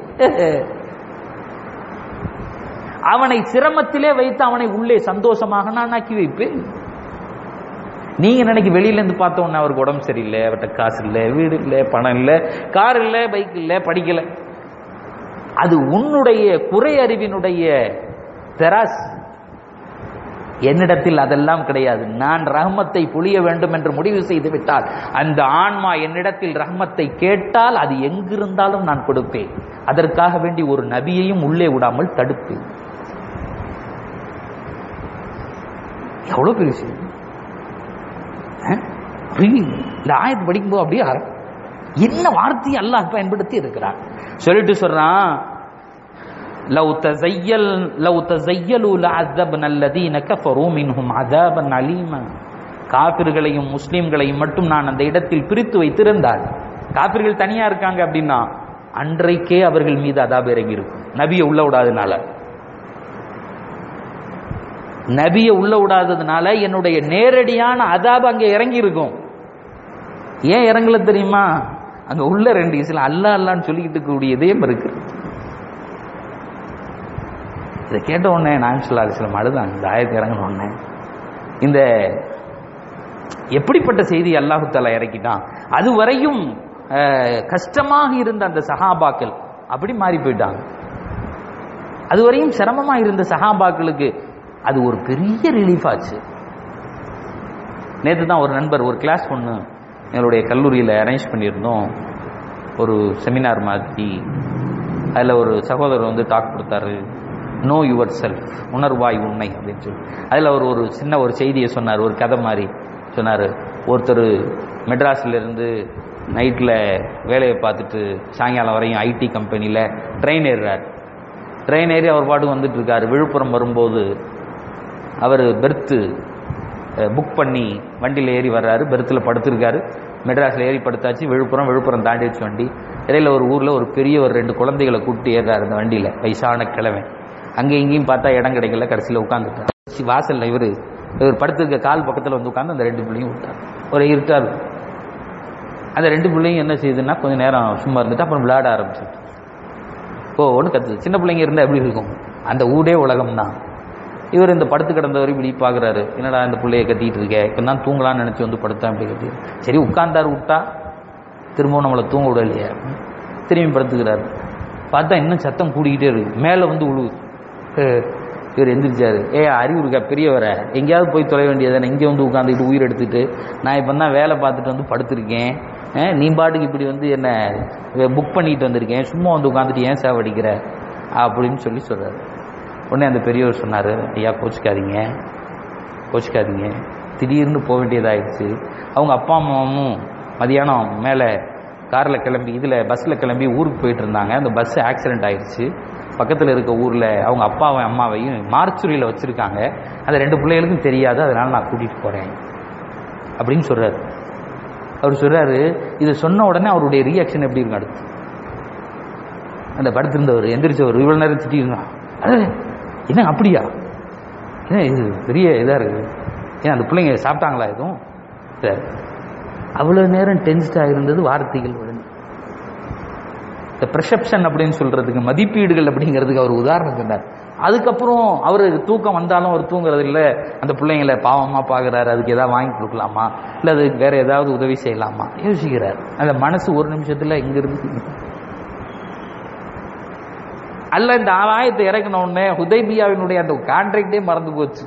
அவனை சிரமத்திலே வைத்து அவனை உள்ளே சந்தோஷமாக நான் ஆக்கி வைப்பேன் நீங்க நினைக்க வெளியில இருந்து பார்த்த உடனே அவருக்கு உடம்பு சரியில்லை அவர்கிட்ட காசு இல்லை வீடு இல்லை பணம் இல்லை கார் இல்லை பைக் இல்லை படிக்கல அது உன்னுடைய குறை அறிவினுடைய தெராஸ் என்னிடத்தில் அதெல்லாம் கிடையாது நான் ரஹமத்தை பொழிய வேண்டும் என்று முடிவு செய்து விட்டால் அந்த ஆன்மா என்னிடத்தில் ரஹமத்தை கேட்டால் அது எங்கிருந்தாலும் நான் கொடுப்பேன் அதற்காக வேண்டி ஒரு நபியையும் உள்ளே விடாமல் தடுப்பேன் எவ்வளவு பெரிய விஷயம் அஹ்? புரியுது. இந்த ஆயத்து படிக்கும்போது அப்படியே அர- என்ன வார்த்தையை அல்லாஹ் பயன்படுத்தி இருக்கிறான் சொல்லிட்டு சொல்றான் لو تزيل لو تزيلوا لعذبنا الذين كفروا منهم عذابا عليما காபிர்களையும் முஸ்லிம்களையும் மட்டும் நான் அந்த இடத்தில் பிரித்து வைத்திருந்தால் காபிர்கள் தனியா இருக்காங்க அப்படின்னா அன்றைக்கே அவர்கள் மீது அதாப இறங்கி இருக்கும் நபியை உள்ள விடாதனால நபியை உள்ள விடாததுனால என்னுடைய நேரடியான அதாப அங்க இறங்கி இருக்கும் ஏன் இறங்கல தெரியுமா அங்க உள்ள ரெண்டு இஸ்லாம் அல்லா அல்லான்னு சொல்லிக்கிட்டு இருக்கக்கூடிய இதயம் இருக்கு இதை கேட்ட உடனே நான் சொல்லா அலிஸ்லாம் அழுதான் இந்த ஆயத்து இறங்கின உடனே இந்த எப்படிப்பட்ட செய்தி அல்லாஹு தாலா இறக்கிட்டான் அதுவரையும் அஹ், கஷ்டமாக இருந்த அந்த சஹாபாக்கள் அப்படி மாறி போயிட்டாங்க அதுவரையும் சிரமமா இருந்த சஹாபாக்களுக்கு அது ஒரு பெரிய ரிலீஃப் ஆச்சு நேற்று தான் ஒரு நண்பர் ஒரு கிளாஸ் ஒன்று எங்களுடைய கல்லூரியில் அரேஞ்ச் பண்ணியிருந்தோம் ஒரு செமினார் மாதிரி அதில் ஒரு சகோதரர் வந்து டாக் கொடுத்தாரு நோ யுவர் செல்ஃப் உணர்வாய் உண்மை அப்படின்னு சொல்லி அதில் அவர் ஒரு சின்ன ஒரு செய்தியை சொன்னார் ஒரு கதை மாதிரி சொன்னார் ஒருத்தர் மெட்ராஸ்ல இருந்து நைட்டில் வேலையை பார்த்துட்டு சாயங்காலம் வரையும் ஐடி கம்பெனியில் ட்ரெயின் ஏறுறார் ட்ரெயின் ஏறி அவர் பாட்டு வந்துட்டு இருக்காரு விழுப்புரம் வரும்போது அவர் பெர்த்து புக் பண்ணி வண்டியில் ஏறி வர்றாரு பெர்த்தில் படுத்திருக்காரு மெட்ராஸில் ஏறி படுத்தாச்சு விழுப்புரம் விழுப்புரம் தாண்டிடுச்சு வண்டி இடையில ஒரு ஊரில் ஒரு பெரிய ஒரு ரெண்டு குழந்தைகளை கூப்பிட்டு ஏறாரு அந்த வண்டியில் வயசான கிழமை அங்கே இங்கேயும் பார்த்தா இடம் கிடைக்கல கடைசியில் உட்காந்துட்டார் வாசலில் இவர் இவர் படுத்திருக்க கால் பக்கத்தில் வந்து உட்காந்து அந்த ரெண்டு பிள்ளையும் விட்டார் ஒரு இருட்டா இருக்கும் அந்த ரெண்டு பிள்ளையும் என்ன செய்யுதுன்னா கொஞ்ச நேரம் சும்மா இருந்துட்டு அப்புறம் விளையாட ஆரம்பிச்சிட்டு ஓ ஒன்று கத்துது சின்ன பிள்ளைங்க இருந்தால் எப்படி இருக்கும் அந்த ஊடே உலகம் தான் இவர் இந்த படுத்து கிடந்தவர் இப்படி பார்க்குறாரு என்னடா இந்த பிள்ளைய கத்திட்டு இருக்கே இப்போ தான் தூங்கலாம்னு நினச்சி வந்து படுத்தா இப்படி கத்தி சரி உட்கார்ந்தாரு விட்டா திரும்பவும் நம்மளை தூங்க விடலையே திரும்பி படுத்துக்கிறாரு பார்த்தா இன்னும் சத்தம் கூடிக்கிட்டே இருக்கு மேலே வந்து உழுவுது அஹ் இவர் எந்திரிச்சாரு ஏ அறிவு இருக்கா பெரியவரை எங்கேயாவது போய் தொலை வேண்டியதானே இங்கே வந்து உட்காந்துக்கிட்டு உயிர் எடுத்துட்டு நான் இப்போ தான் வேலை பார்த்துட்டு வந்து படுத்திருக்கேன் அஹ் நீ பாட்டுக்கு இப்படி வந்து என்ன புக் பண்ணிட்டு வந்திருக்கேன் சும்மா வந்து உட்காந்துட்டு ஏன் சேவடிக்கிற அப்படின்னு சொல்லி சொல்றாரு உடனே அந்த பெரியவர் சொன்னார் ஐயா கோச்சிக்காதீங்க கோச்சிக்காதீங்க திடீர்னு போக வேண்டியதாயிடுச்சு அவங்க அப்பா அம்மாவும் மதியானம் மேலே காரில் கிளம்பி இதில் பஸ்ஸில் கிளம்பி ஊருக்கு போயிட்டு இருந்தாங்க அந்த பஸ் ஆக்சிடென்ட் ஆயிடுச்சு பக்கத்தில் இருக்க ஊரில் அவங்க அப்பாவையும் அம்மாவையும் மார்ச்சுரியில் வச்சுருக்காங்க அந்த ரெண்டு பிள்ளைகளுக்கும் தெரியாது அதனால் நான் கூட்டிகிட்டு போகிறேன் அப்படின்னு சொல்கிறாரு அவர் சொல்கிறாரு இதை சொன்ன உடனே அவருடைய ரியாக்ஷன் எப்படி இருக்கும் அடுத்து அந்த படுத்திருந்தவர் எந்திரிச்சவர் இவ்வளோ நேரம் திட்டிருந்தான் அது என்ன அப்படியா ஏன் இது பெரிய இதாக இருக்குது ஏன் அந்த பிள்ளைங்க சாப்பிட்டாங்களா எதுவும் சரி அவ்வளோ நேரம் டென்ஸ்டாக இருந்தது வார்த்தைகள் உடனே இந்த ப்ரெசப்ஷன் அப்படின்னு சொல்றதுக்கு மதிப்பீடுகள் அப்படிங்கிறதுக்கு அவர் உதாரணம் சொன்னார் அதுக்கப்புறம் அவருக்கு தூக்கம் வந்தாலும் அவர் தூங்குறது இல்லை அந்த பிள்ளைங்களை பாவமாக பார்க்குறாரு அதுக்கு ஏதாவது வாங்கி கொடுக்கலாமா இல்லை அதுக்கு வேற ஏதாவது உதவி செய்யலாமா யோசிக்கிறார் அந்த மனசு ஒரு நிமிஷத்தில் இங்கிருந்து அல்ல இந்த ஆயத்தை இறக்கின உடனே ஹுதைபியாவினுடைய அந்த கான்ட்ராக்டே மறந்து போச்சு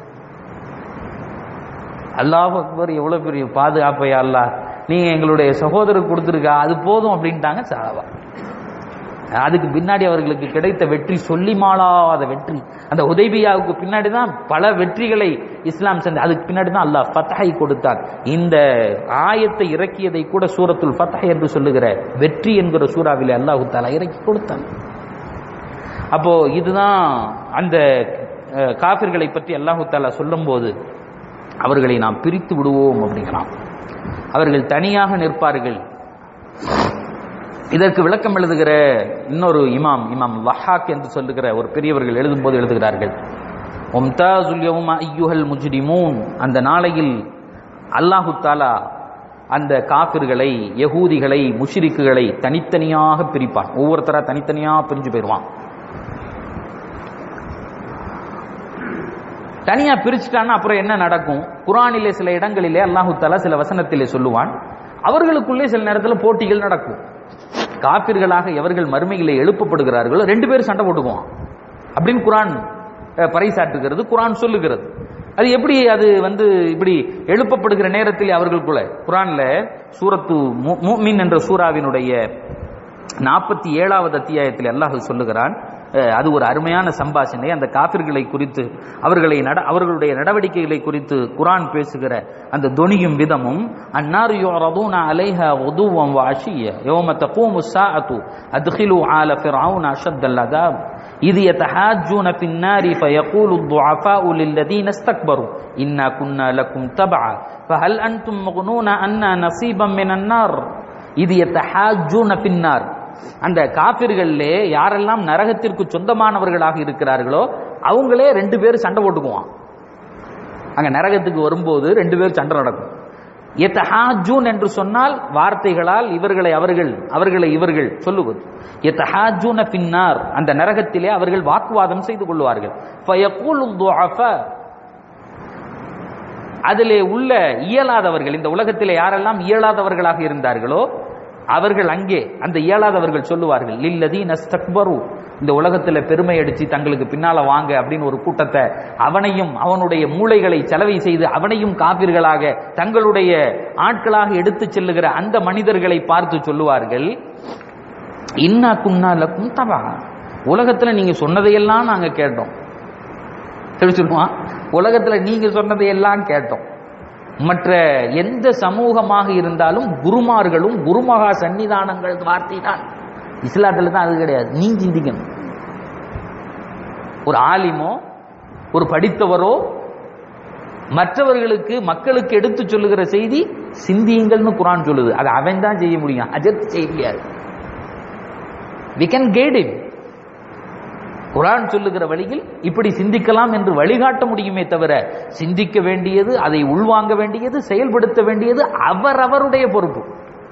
அல்லாஹ் அக்பர் எவ்வளவு பெரிய பாதுகாப்பையா அல்லாஹ் நீங்க எங்களுடைய சகோதரர் கொடுத்துருக்கா அது போதும் அப்படின்ட்டாங்க சாவா அதுக்கு பின்னாடி அவர்களுக்கு கிடைத்த வெற்றி சொல்லி மாளாத வெற்றி அந்த உதைபியாவுக்கு பின்னாடி தான் பல வெற்றிகளை இஸ்லாம் செஞ்ச அதுக்கு பின்னாடி தான் அல்லாஹ் ஃபத்தஹை கொடுத்தான் இந்த ஆயத்தை இறக்கியதை கூட சூரத்துல் ஃபத்தஹ் என்று சொல்லுகிற வெற்றி என்கிற சூறாவிலே அல்லாஹு தாலா இறக்கி கொடுத்தான் அப்போ இதுதான் அந்த அஹ், காபிர்களை பற்றி அல்லாஹு தாலா சொல்லும்போது அவர்களை நாம் பிரித்து விடுவோம் அப்படிங்கிறான் அவர்கள் தனியாக நிற்பார்கள் இதற்கு விளக்கம் எழுதுகிற இன்னொரு இமாம் இமாம் வஹாக் என்று சொல்லுகிற ஒரு பெரியவர்கள் எழுதும்போது எழுதுகிறார்கள் ஒம்தாசுல் யௌம ஐயுஹல் முஜ்ரிமூன் அந்த நாளையில் அல்லாஹு தாலா அந்த காபிர்களை யகூதிகளை முஷ்ரிக்குகளை தனித்தனியாக பிரிப்பான் ஒவ்வொருத்தரா தனித்தனியாக பிரிஞ்சு போயிடுவான் தனியா பிரிச்சுட்டான்னா அப்புறம் என்ன நடக்கும் குரானிலே சில இடங்களிலே அல்லாஹு தாலா சில வசனத்திலே சொல்லுவான் அவர்களுக்குள்ளே சில நேரத்தில் போட்டிகள் நடக்கும் காப்பிர்களாக எவர்கள் மறுமையிலே எழுப்பப்படுகிறார்களோ ரெண்டு பேரும் சண்டை போட்டுக்குவான் அப்படின்னு குரான் அஹ், பறைசாற்றுகிறது குரான் சொல்லுகிறது அது எப்படி அது வந்து இப்படி எழுப்பப்படுகிற நேரத்தில் அவர்களுக்குள்ள குரான்ல சூரத்து மு- முஃமின் என்ற சூராவினுடைய நாற்பத்தி ஏழாவது அத்தியாயத்தில் அல்லாஹ் சொல்லுகிறான் அஹ், அது ஒரு அருமையான சம்பாஷணை அந்த காபிர்களை குறித்து அவர்களை நட அவர்களுடைய நடவடிக்கைகளை குறித்து குரான் பேசுகிற அந்த தொனியும் விதமும் அன்னார் யுரதுன அலைஹா உதுவம் வாஷிய யௌம தகூமு الساعة أدخلوا آل فرعون أشد العذاب إذ يتحاجون في النار فيقول الضعفاء للذين استكبروا إنا كنا لكم تبعا فهل أنتم مغنون عنا نصيبا من النار இது يتحاجون في النار அந்த காபிர்கள்லே யாரெல்லாம் நரகத்திற்கு சொந்தமானவர்களாக இருக்கிறார்களோ அவங்களே ரெண்டு பேரும் சண்டை போட்டுக்குவான் அங்க நரகத்துக்கு வரும்போது ரெண்டு பேரும் சண்டை நடக்கும் எத்தஹாஜூன் என்று சொன்னால் வார்த்தைகளால் இவர்களை அவர்கள் அவர்களை இவர்கள் சொல்லுவது எத்தஹாஜூன பின்னார் அந்த நரகத்திலே அவர்கள் வாக்குவாதம் செய்து கொள்வார்கள் ஃபயக்கூலு துஅஃபா அதிலே உள்ள இயலாதவர்கள் இந்த உலகத்திலே யாரெல்லாம் இயலாதவர்களாக இருந்தார்களோ அவர்கள் அங்கே அந்த இயலாதவர்கள் சொல்லுவார்கள் லில்லதி நஸ்தக்பரு இந்த உலகத்தில் பெருமை அடிச்சு தங்களுக்கு பின்னால வாங்க அப்படின்னு ஒரு கூட்டத்தை அவனையும் அவனுடைய மூளைகளை செலவை செய்து அவனையும் காப்பீர்களாக தங்களுடைய ஆட்களாக எடுத்து செல்லுகிற அந்த மனிதர்களை பார்த்து சொல்லுவார்கள் இன்னா குன்னா லக்கும் தபா உலகத்துல நீங்க சொன்னதையெல்லாம் நாங்க கேட்டோம் தெரிவிச்சிருவான் உலகத்துல நீங்க சொன்னதையெல்லாம் கேட்டோம் மற்ற எந்த சமூகமாக இருந்தாலும் குருமார்களும் குருமகா சன்னிதானங்கள் வார்த்தை தான் இஸ்லாத்துல தான் அது கிடையாது நீ சிந்திக்கணும் ஒரு ஆலிமோ ஒரு படித்தவரோ மற்றவர்களுக்கு மக்களுக்கு எடுத்து சொல்லுகிற செய்தி சிந்தியுங்கள்னு குரான் சொல்லுது அதை அவன் தான் செய்ய முடியும் அஜத் செய்ய முடியாது வி கேன் கைட் him குரான் சொல்லுகிற வழியில் இப்படி சிந்திக்கலாம் என்று வழிகாட்ட முடியுமே தவிர சிந்திக்க வேண்டியது அதை உள்வாங்க வேண்டியது செயல்படுத்த வேண்டியது அவரவருடைய பொறுப்பு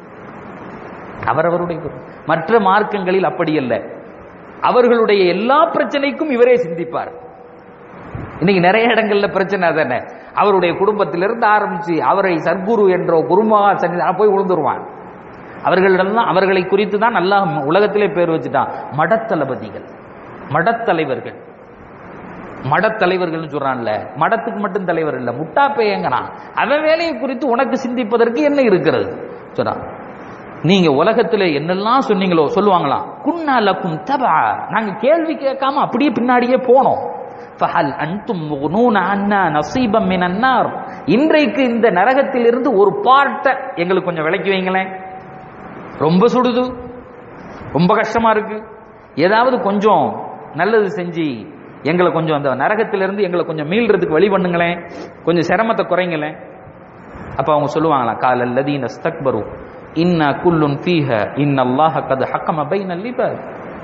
அவரவருடைய பொறுப்பு மற்ற மார்க்கங்களில் அப்படி அல்ல அவர்களுடைய எல்லா பிரச்சனைக்கும் இவரே சிந்திப்பார் இன்னைக்கு நிறைய இடங்கள்ல பிரச்சனை அதானே அவருடைய குடும்பத்திலிருந்து ஆரம்பிச்சு அவரை சர்க்குரு என்றோ குருமகா சன்னி போய் விழுந்துருவான் அவர்களிடம் அவர்களை குறித்து தான் அல்லாஹ் உலகத்திலே பேர் வச்சுட்டான் மடத்தளபதிகள் மடத்தலைவர்கள் மடத்தலைவர்கள்னு சொல்றான்ல மடத்துக்கு மட்டும் தலைவர் இல்ல முட்டா பேயங்கிறான் அவன் வேலையை குறித்து உனக்கு சிந்திப்பதற்கு என்ன இருக்கிறது சொல்றான் நீங்க உலகத்துல என்னெல்லாம் சொன்னீங்களோ சொல்லுவாங்களாம் குன்னா லக்கும் தபா நாங்க கேள்வி கேட்காம அப்படியே பின்னாடியே போனோம் ஃபஹல் அன்தும் முக்னூன அன்னா நசீபம் மினன் நார் இன்றைக்கு இந்த நரகத்திலிருந்து ஒரு பார்ட்டை எங்களுக்கு கொஞ்சம் விளக்கி வைங்களேன் ரொம்ப சுடுது ரொம்ப கஷ்டமா இருக்கு ஏதாவது கொஞ்சம் நல்லது செஞ்சு எங்களை கொஞ்சம் அந்த நரகத்திலிருந்து எங்களை கொஞ்சம் மீள்றதுக்கு வழி பண்ணுங்களேன் கொஞ்சம் சிரமத்தை குறைங்களேன் அப்ப அவங்க சொல்லுவாங்களாம் கால் அல்லதீன ஸ்தக்பரு இன்ன குல்லுன் ஃபீஹ இன்ன அல்லாஹ கது ஹக்கம பைனல் லிபாத்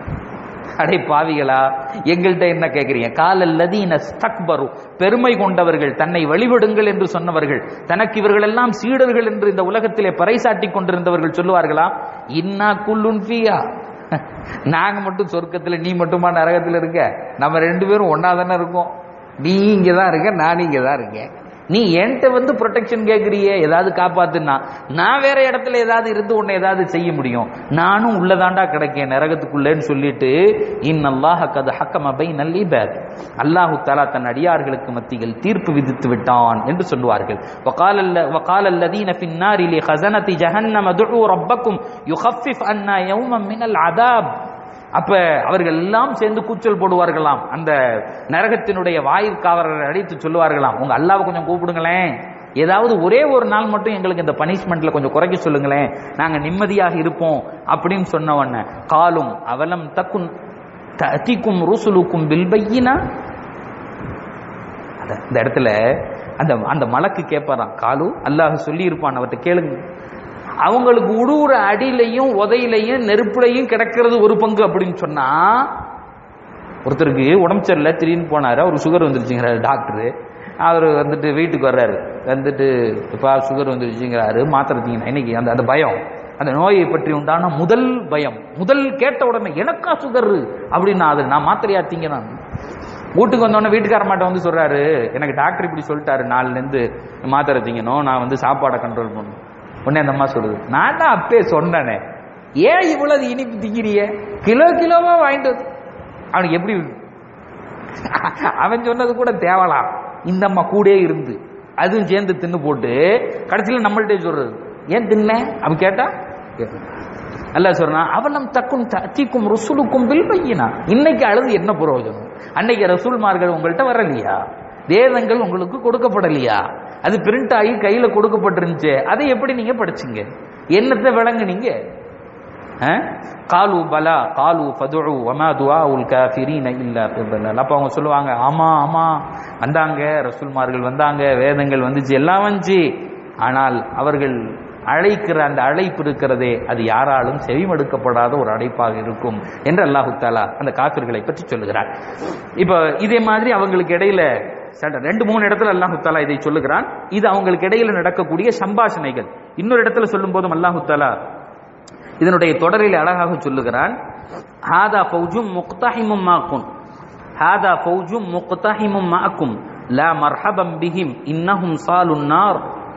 அடே பாவிகளா எங்கள்கிட்ட என்ன கேட்கிறீங்க கால லதீன ஸ்தக்பரு பெருமை கொண்டவர்கள் தன்னை வழிபடுங்கள் என்று சொன்னவர்கள் தனக்கு இவர்கள் எல்லாம் சீடர்கள் என்று இந்த உலகத்திலே பறைசாட்டி கொண்டிருந்தவர்கள் சொல்லுவார்களா இன்னா குல்லுன் ஃபியா நாங்க மட்டும் சொர்க்கத்துல நீ மட்டுமா நரகத்துல இருக்க நம்ம ரெண்டு பேரும் ஒன்னா தானே இருக்கோம் நீ இங்க தான் இருக்க நான் இங்க தான் இருக்கேன் நீ என்கிட்ட வந்து ப்ரொடெக்ஷன் கேட்குறியே ஏதாவது காப்பாத்துனா நான் வேற இடத்துல ஏதாவது இருந்து உன்னை ஏதாவது செய்ய முடியும் நானும் உள்ளதாண்டா கிடைக்கேன் நரகத்துக்குள்ளேன்னு சொல்லிட்டு இன்னல்லாஹ கது ஹக்கம பை நல்லி பேத் அல்லாஹு தலா தன் அடியார்களுக்கு மத்தியில் தீர்ப்பு விதித்து விட்டான் என்று சொல்லுவார்கள் وقال ال- وقال الذين في النار لخزنة جهنم ادعوا ربكم يخفف عنا يوما من العذاب அப்ப அவர்கள் எல்லாம் சேர்ந்து கூச்சல் போடுவார்களாம் அந்த நரகத்தினுடைய வாயிற்காவலரை அடித்து சொல்லுவார்களாம் உங்க அல்லாவை கொஞ்சம் கூப்பிடுங்களேன் ஏதாவது ஒரே ஒரு நாள் மட்டும் எங்களுக்கு இந்த பனிஷ்மெண்ட்ல கொஞ்சம் குறைக்க சொல்லுங்களேன் நாங்க நிம்மதியாக இருப்போம் அப்படின்னு சொன்ன உடனே காலும் அவலம் தக்குன் தத்திக்கும் ருசுலுக்கும் பில்பையினா அத- இந்த இடத்துல அந்த அந்த மலக்கு கேட்பாராம் காலு அல்லாஹ் சொல்லி இருப்பான் அவர்கிட்ட கேளுங்க அவங்களுக்கு உடுவுற அடியிலையும் உதையிலையும் நெருப்புலையும் கிடக்கிறது ஒரு பங்கு அப்படின்னு சொன்னா ஒருத்தருக்கு உடம்பு சரியில்லை திடீர்னு போனாரு அவர் சுகர் வந்துருச்சுங்கிறாரு டாக்டரு அவர் வந்துட்டு வீட்டுக்கு வர்றாரு வந்துட்டு இப்போ சுகர் வந்துருச்சுங்கிறாரு மாத்திரை தீங்கன்னா இன்னைக்கு அந்த அந்த பயம் அந்த நோயை பற்றி உண்டான முதல் பயம் முதல் கேட்ட உடனே எனக்கா சுகர் அப்படின்னு அது நான் மாத்திரையா தீங்கினான் வீட்டுக்கு வந்தோடனே வீட்டுக்காரமாட்ட வந்து சொல்றாரு எனக்கு டாக்டர் இப்படி சொல்லிட்டாரு நாலுலேருந்து மாத்திரை திங்கணும் நான் வந்து சாப்பாடை கண்ட்ரோல் பண்ணணும் உடனே அந்த அம்மா சொல்லுது நான் தான் அப்பே சொன்னேனே ஏன் இவ்வளவு இனிப்பு திங்கிறிய கிலோ கிலோவா வாங்கிட்டு வந்து அவனுக்கு எப்படி அவன் சொன்னது கூட தேவலாம் இந்த அம்மா கூடயே இருந்து அதுவும் சேர்ந்து தின்னு போட்டு கடைசியில் நம்மள்ட்டே சொல்றது ஏன் தின்ன அவன் கேட்டா அல்லாஹ் சொல்றான் அவலம் தக்கும் தீக்கும் ருசுலுக்கும் பில் பையனா இன்னைக்கு அழுது என்ன பிரயோஜனம் அன்னைக்கு ரசூல்மார்கள் உங்கள்கிட்ட வரலையா வேதங்கள் உங்களுக்கு கொடுக்கப்படலையா அது பிரிண்ட் ஆகி கையில கொடுக்கப்பட்டிருந்துச்சு அதை எப்படி நீங்க படிச்சீங்க என்னத்தை விளங்குனீங்க காலு பலா காலு ஃபதுஉ வமா துஆஉல் காஃபிரீன இல்லா ஃபிதல்லல் அப்ப அவங்க சொல்லுவாங்க ஆமா ஆமா வந்தாங்க ரசூல்மார்கள் வந்தாங்க வேதங்கள் வந்துச்சு எல்லாம் வந்துச்சு ஆனால் அவர்கள் அழைக்கிற அந்த அழைப்பு இருக்கிறதே அது யாராலும் செவிமடுக்கப்படாத ஒரு அழைப்பாக இருக்கும் என்று அல்லாஹு தாலா அந்த காப்பிர்களை பற்றி சொல்லுகிறார் இப்போ இதே மாதிரி அவங்களுக்கு இடையில சண்டை ரெண்டு மூணு இடத்துல அல்லாஹு தாலா இதை சொல்லுகிறான் இது அவங்களுக்கு இடையில நடக்கக்கூடிய சம்பாஷணைகள் இன்னொரு இடத்துல சொல்லும் போதும் அல்லாஹு தாலா இதனுடைய தொடரில் அழகாக சொல்லுகிறான் ஹாதா ஃபௌஜும் முக்தஹிமும் மாக்கும் ஹாதா ஃபௌஜும் முக்தஹிமும் மாக்கும் லா மர்ஹபம் பிஹிம் இன்னஹும் சாலுன் நார்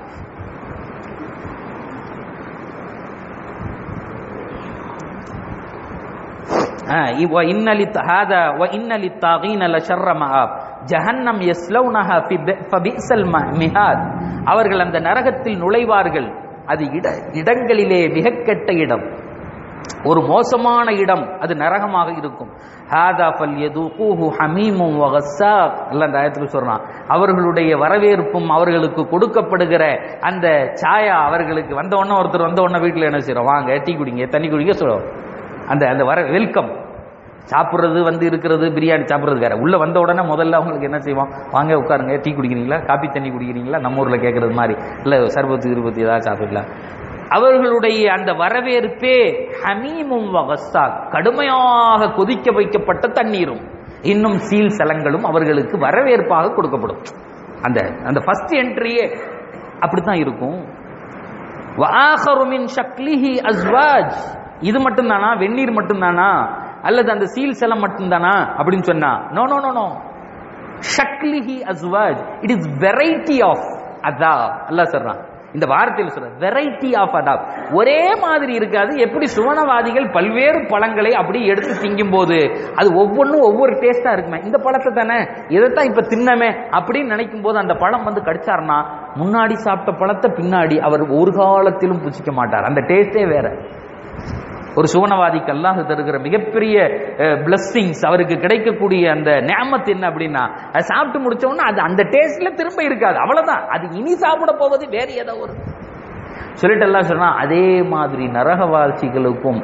وإن لت هذا وإن للطاغين لشر مآب ஜஹன்னம் யஸ்லௌனஹா ஃபபிஸல் மிஹாத் அவர்கள் அந்த நரகத்தில் நுழைவார்கள் அது இட இடங்களிலே மிக கெட்ட இடம் ஒரு மோசமான இடம் அது நரகமாக இருக்கும் ஹாதா ஃபல் யதுகூஹு ஹமீமும் வகஸ்ஸாக் அல்லாஹ் அந்த ஆயத்துல சொல்றான் அவர்களுடைய வரவேற்பும் அவர்களுக்கு கொடுக்கப்படுகிற அந்த சாயா அவர்களுக்கு வந்த உடனே ஒருத்தர் வந்த உடனே வீட்டில் என்ன செய்றோம் வாங்க டீ குடிங்க தண்ணி குடிங்க சொல்லுவோம் அந்த அந்த வர வெல்கம் சாப்பிட்றது வந்து இருக்கிறது பிரியாணி சாப்பிட்றது வேற உள்ள வந்த உடனே முதல்ல அவங்களுக்கு என்ன செய்வோம் வாங்க உட்காருங்க டீ குடிக்கிறீங்களா காப்பி தண்ணி குடிக்கிறீங்களா நம்ம ஊர்ல கேட்கறது மாதிரி இல்ல சர்பத்து இருபத்தி ஏதாவது சாப்பிடலாம் அவர்களுடைய அந்த வரவேற்பே ஹமீமும் வகஸ்ஸா கடுமையாக கொதிக்க வைக்கப்பட்ட தண்ணீரும் இன்னும் சீல் சலங்களும் அவர்களுக்கு வரவேற்பாக கொடுக்கப்படும் அந்த அந்த ஃபர்ஸ்ட் என்ட்ரியே அப்படித்தான் இருக்கும் வஆஹரு மின் ஷக்லிஹி அஸ்வாஜ் இது மட்டும்தானா வெந்நீர் மட்டும்தானா அல்லது அந்த சீல் செலம் மட்டும்தானா அப்படின்னு சொன்னா நோ நோ நோ நோ ஷக்லிஹி அஸ்வாஜ் இட் இஸ் வெரைட்டி ஆஃப் அதாப் அல்லாஹ் சொல்றான் இந்த வார்த்தையில் சொல்ற வெரைட்டி ஆஃப் அதாப் ஒரே மாதிரி இருக்காது எப்படி சுவனவாதிகள் பல்வேறு பழங்களை அப்படி எடுத்து திங்கும் போது அது ஒவ்வொன்றும் ஒவ்வொரு டேஸ்டா இருக்குமே இந்த பழத்தை தானே இதைத்தான் இப்ப தின்னமே அப்படின்னு நினைக்கும் போது அந்த பழம் வந்து கடிச்சாருன்னா முன்னாடி சாப்பிட்ட பழத்தை பின்னாடி அவர் ஒரு காலத்திலும் புசிக்க மாட்டார் அந்த டேஸ்டே வேற ஒரு சுவனவாதிக்கு அல்லாஹ் தருகிற மிகப்பெரிய பிளஸ்ஸிங்ஸ் அவருக்கு கிடைக்கக்கூடிய அந்த நேமத் என்ன அப்படின்னா அதை சாப்பிட்டு முடிச்ச உடனே அது அந்த டேஸ்ட்ல திரும்ப இருக்காது அவ்வளவுதான் அது இனி சாப்பிட போவது வேற ஏதோ ஒரு சொல்லிட்டு எல்லாம் சொன்னா அதே மாதிரி நரகவாசிகளுக்கும்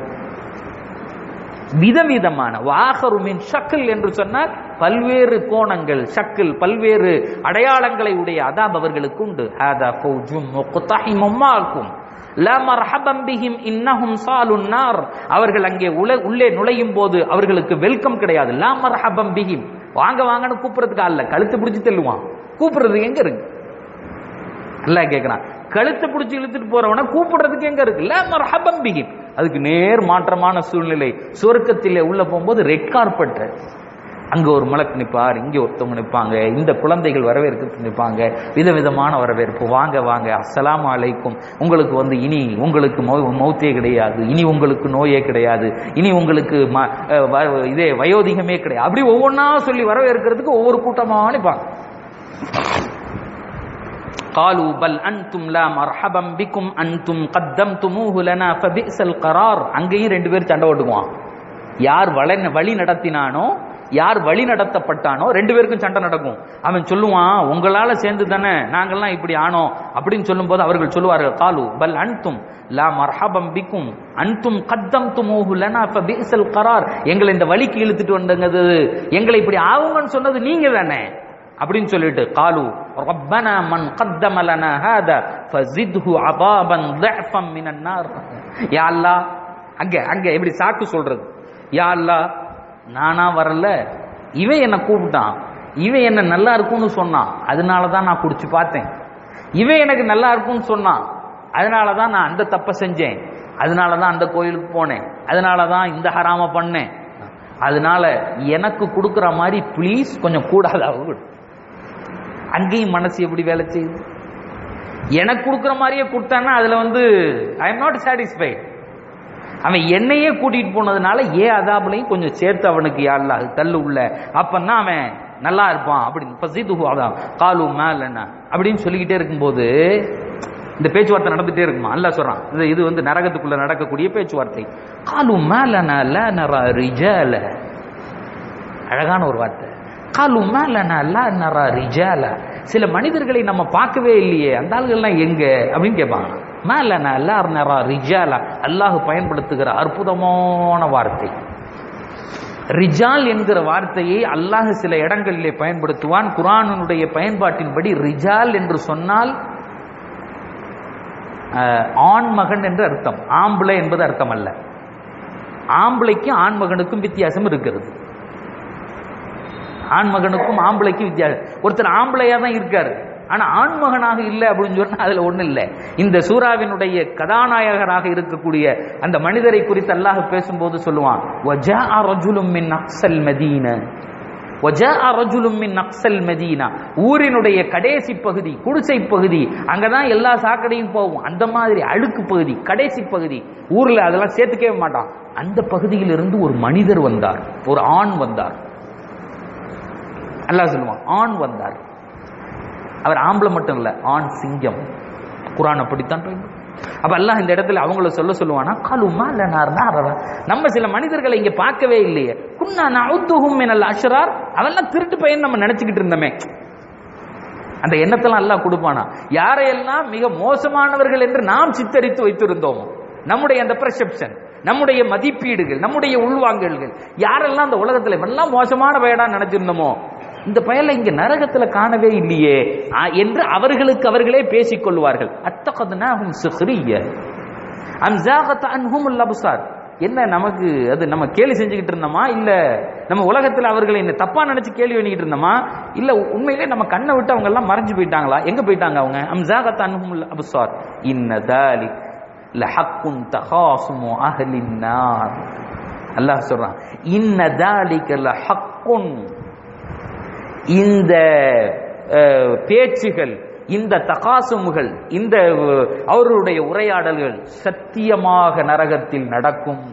விதவிதமான வாகருமின் ஷக்கில் என்று சொன்னால் பல்வேறு கோணங்கள் ஷக்கில் பல்வேறு அடையாளங்களை உடைய அதாப் அவர்களுக்கு உண்டு ஹாதா ஃபௌஜும் முக்தஹிமும் மாக்கும் லா மர்ஹபம் பிஹிம் இன்னஹும் சாலுன் நார் அவர்கள் அங்கே உல உள்ளே நுழையும் போது அவர்களுக்கு வெல்கம் கிடையாது லா மர்ஹபம் பிஹிம் வாங்க வாங்கன்னு கூப்பிடுறதுக்கு அல்ல கழுத்து பிடிச்சி தெல்லுவான் கூப்பிடுறது எங்க இருக்கு அல்லாஹ் கேட்கிறான் கழுத்தை பிடிச்சி இழுத்துட்டு போறவன கூப்பிடுறதுக்கு எங்க இருக்கு லா மர்ஹபம் பிஹிம் அதுக்கு நேர் மாற்றமான சூழ்நிலை சுவர்க்கத்திலே உள்ள போகும்போது ரெட் கார்பெட் அங்க ஒரு மலக்கு நிற்பார் இங்க ஒருத்தவங்க நிற்பாங்க இந்த குழந்தைகள் வரவேற்க நிற்பாங்க விதவிதமான வரவேற்பு வாங்க வாங்க அஸ்ஸலாமு அலைக்கும் உங்களுக்கு வந்து இனி உங்களுக்கு மௌ- மௌத்தே கிடையாது இனி உங்களுக்கு நோயே கிடையாது இனி உங்களுக்கு ம- அஹ் வ- இதே வயோதிகமே கிடையாது அப்படி ஒவ்வொன்றா சொல்லி வரவேற்கிறதுக்கு ஒவ்வொரு கூட்டமா நிற்பாங்க قالوا بل انتم لا مرحبا بكم انتم قدمتموه لنا فبئس القرار அங்கேயும் ரெண்டு பேர் சண்டை ஓட்டுக்குவான் யார் வள வழி நடத்தினானோ யார் வழி நடத்தப்பட்டானோ ரெண்டு பேருக்கும் சண்டை நடக்கும் அவன் சொல்லுவான் உங்களால சேர்ந்து தானே நாங்கெல்லாம் இப்படி ஆனோம் அப்படின்னு சொல்லும்போது அவர்கள் சொல்லுவார்கள் காலு பல் அன்தும் லா மர்ஹபம் பிக்கும் அன்தும் கத்தம் துமோஹு லனா ஃபபிஸல் கரார் எங்களை இந்த வழிக்கு இழுத்துட்டு வந்தது எங்களை இப்படி ஆகுங்கன்னு சொன்னது நீங்க தானே அப்படின்னு சொல்லிட்டு காலு ரப்பனா மன் கத்தம லனா ஹாதா ஃபஸித்ஹு அதாபன் ضعفا من النار யா அல்லாஹ் அங்க அங்க எப்படி சாக்கு சொல்றது யா அல்லாஹ் நானா வரல இவன் என்ன கூப்பிட்டான் இவன் என்ன நல்லா இருக்கும்னு சொன்னான் அதனால தான் நான் குடிச்சு பார்த்தேன் இவன் எனக்கு நல்லா இருக்கும்னு சொன்னான் அதனால தான் நான் அந்த தப்பை செஞ்சேன் அதனால தான் அந்த கோயிலுக்கு போனேன் அதனால தான் இந்த ஹராம பண்ணேன் அதனால எனக்கு கொடுக்குற மாதிரி ப்ளீஸ் கொஞ்சம் கூடாதா கொடு அங்கேயும் மனசு எப்படி வேலை செய்யுது எனக்கு கொடுக்குற மாதிரியே கொடுத்தான்னா அதுல வந்து ஐ எம் நாட் சாட்டிஸ்ஃபைட் அவன் என்னையே கூட்டிட்டு போனதுனால ஏ அதாபுலையும் கொஞ்சம் சேர்த்து அவனுக்கு யாழ்லா தள்ளு உள்ள அப்பந்தான் அவன் நல்லா இருப்பான் அப்படின்னு பசிதுகு அதான் காலு மேலன்னா அப்படின்னு சொல்லிக்கிட்டே இருக்கும்போது இந்த பேச்சுவார்த்தை நடந்துட்டே இருக்குமா அல்லாஹ் சொல்றான் இது இது வந்து நரகத்துக்குள்ள நடக்கக்கூடிய பேச்சுவார்த்தை காலு மேலனா ல நரா ரிஜால அழகான ஒரு வார்த்தை காலு மேலனா ல நரா ரிஜால சில மனிதர்களை நம்ம பார்க்கவே இல்லையே அந்த ஆள்கள்லாம் எங்க அப்படின்னு கேட்பாங்க மேலனா ல நரா ரிஜால அல்லாஹ் பயன்படுத்துகிற அற்புதமான வார்த்தை ரிஜால் என்கிற வார்த்தையை அல்லாஹ் சில இடங்களிலே பயன்படுத்துவான் குரானுடைய பயன்பாட்டின்படி ரிஜால் என்று சொன்னால் அஹ், ஆண் மகன் என்று அர்த்தம் ஆம்பளை என்பது அர்த்தம் அல்ல ஆம்பளைக்கும் ஆண் மகனுக்கும் வித்தியாசம் இருக்கிறது ஆண் மகனுக்கும் ஆம்பளைக்கும் வித்தியாசம் ஒருத்தர் ஆம்பளையா தான் இருக்காரு ஆனா ஆண்மகனாக இல்லை அப்படின்னு சொன்னா அதுல ஒண்ணு இல்லை இந்த சூறாவினுடைய கதாநாயகராக இருக்கக்கூடிய அந்த மனிதரை குறித்து அல்லாஹ் பேசும்போது சொல்லுவான் "வஜாஅ ரஜுலும் மின் அக்ஸல் மதீன வஜாஅ ரஜுலும் மின் அக்ஸல் மதீனா ஊரினுடைய கடைசி பகுதி குடிசை பகுதி அங்கதான் எல்லா சாக்கடையும் போகும் அந்த மாதிரி அழுக்கு பகுதி கடைசி பகுதி ஊர்ல அதெல்லாம் சேர்த்துக்கவே மாட்டான் அந்த பகுதியிலிருந்து ஒரு மனிதர் வந்தார் ஒரு ஆண் வந்தார் அல்லாஹ் சொல்லுவான் ஆண் வந்தார் அவர் ஆம்பளை மட்டும் இல்ல ஆண் சிங்கம் குரான் அப்படித்தான் பயன்படும் அப்ப அல்லாஹ் இந்த இடத்துல அவங்கள சொல்ல சொல்லுவானா கலுமா இல்ல நம்ம சில மனிதர்களை இங்க பார்க்கவே இல்லையே குன்னா நவுத்துஹும் மினல் அஷ்ரார் அதெல்லாம் திருட்டு பையன் நம்ம நினைச்சுக்கிட்டு இருந்தோமே அந்த எண்ணத்தெல்லாம் அல்லாஹ் கொடுப்பானா யாரையெல்லாம் மிக மோசமானவர்கள் என்று நாம் சித்தரித்து வைத்திருந்தோமோ நம்முடைய அந்த பெர்செப்ஷன் நம்முடைய மதிப்பீடுகள் நம்முடைய உள்வாங்கல்கள் யாரெல்லாம் அந்த உலகத்துல எல்லாம் மோசமான பயடா நினைச்சிருந்தோமோ இந்த பயலை இங்க நரகத்துல காணவே இல்லையே ஆ, என்று அவர்களுக்கு அவர்களே பேசிக் கொள்வார்கள் அத்தகதுனாஹும் சுஹ்ரிய அம் ஜாகத் அன்ஹும் அப்சார் என்ன நமக்கு அது நம்ம கேலி செஞ்சுக்கிட்டு இருந்தோமா இல்ல நம்ம உலகத்துல அவர்களை என்ன தப்பா நினைச்சு கேள்வி பண்ணிக்கிட்டு இருந்தோமா இல்ல உண்மையிலே நம்ம கண்ணை விட்டு அவங்க எல்லாம் மறைஞ்சு போயிட்டாங்களா எங்க போயிட்டாங்க அவங்க அம் ஜாகத் அன்ஹும் அப்சார் இன்ன தாலிக் லஹக்குன் தகாசுமு அஹ்லின் நார் அல்லாஹ் சொல்றான் இன்ன தாலிக லஹக்குன் இந்த அஹ், பேச்சுகள் இந்த தகாசுமுகள் இந்த அஹ், அவர்களுடைய உரையாடல்கள் சத்தியமாக நரகத்தில் நடக்கும்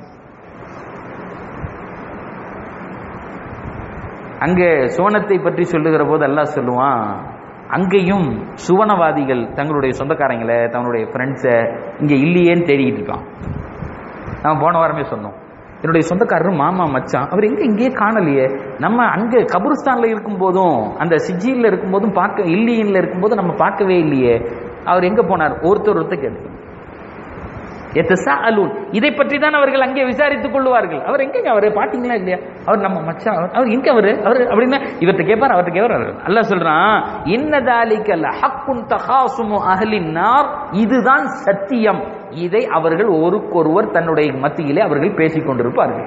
அங்கே சுவனத்தை பற்றி சொல்லுகிற போது அல்லாஹ் சொல்லுவான் அங்கேயும் சுவனவாதிகள் தங்களுடைய சொந்தக்காரங்களை தங்களுடைய ஃப்ரெண்ட்ஸை இங்க இல்லையேன்னு தேடிக்கிட்டு இருக்கான் நம்ம போன வாரமே சொன்னோம் என்னுடைய சொந்தக்காரர் மாமா மச்சான் அவர் எங்க இங்கேயே காணலையே நம்ம அங்க கபருஸ்தான்ல இருக்கும் போதும் அந்த சிஜியில் இருக்கும் போதும் பார்க்க இல்லியன்ல இருக்கும் போதும் நம்ம பார்க்கவே இல்லையே அவர் எங்க போனார் ஒருத்தர் ஒருத்தர் கேட்டு எத்தசாஅலூன் இதை பற்றி தான் அவர்கள் அங்கே விசாரித்துக் கொள்வார்கள் அவர் எங்க அவரு பாத்தீங்களா இல்லையா அவர் நம்ம மச்சான் அவர் அவர் எங்க அவரு அவர் அப்படின்னா இவர்கிட்ட கேட்பார் அவர்கிட்ட கேட்பார் அல்லாஹ் சொல்றான் இன்னதாலிக்க லஹக்குன் தகாசுமு அஹ்லின் நார் இதுதான் சத்தியம் இதை அவர்கள் ஒருக்கொருவர் தன்னுடைய மத்தியிலே அவர்கள் பேசிக் கொண்டிருப்பார்கள்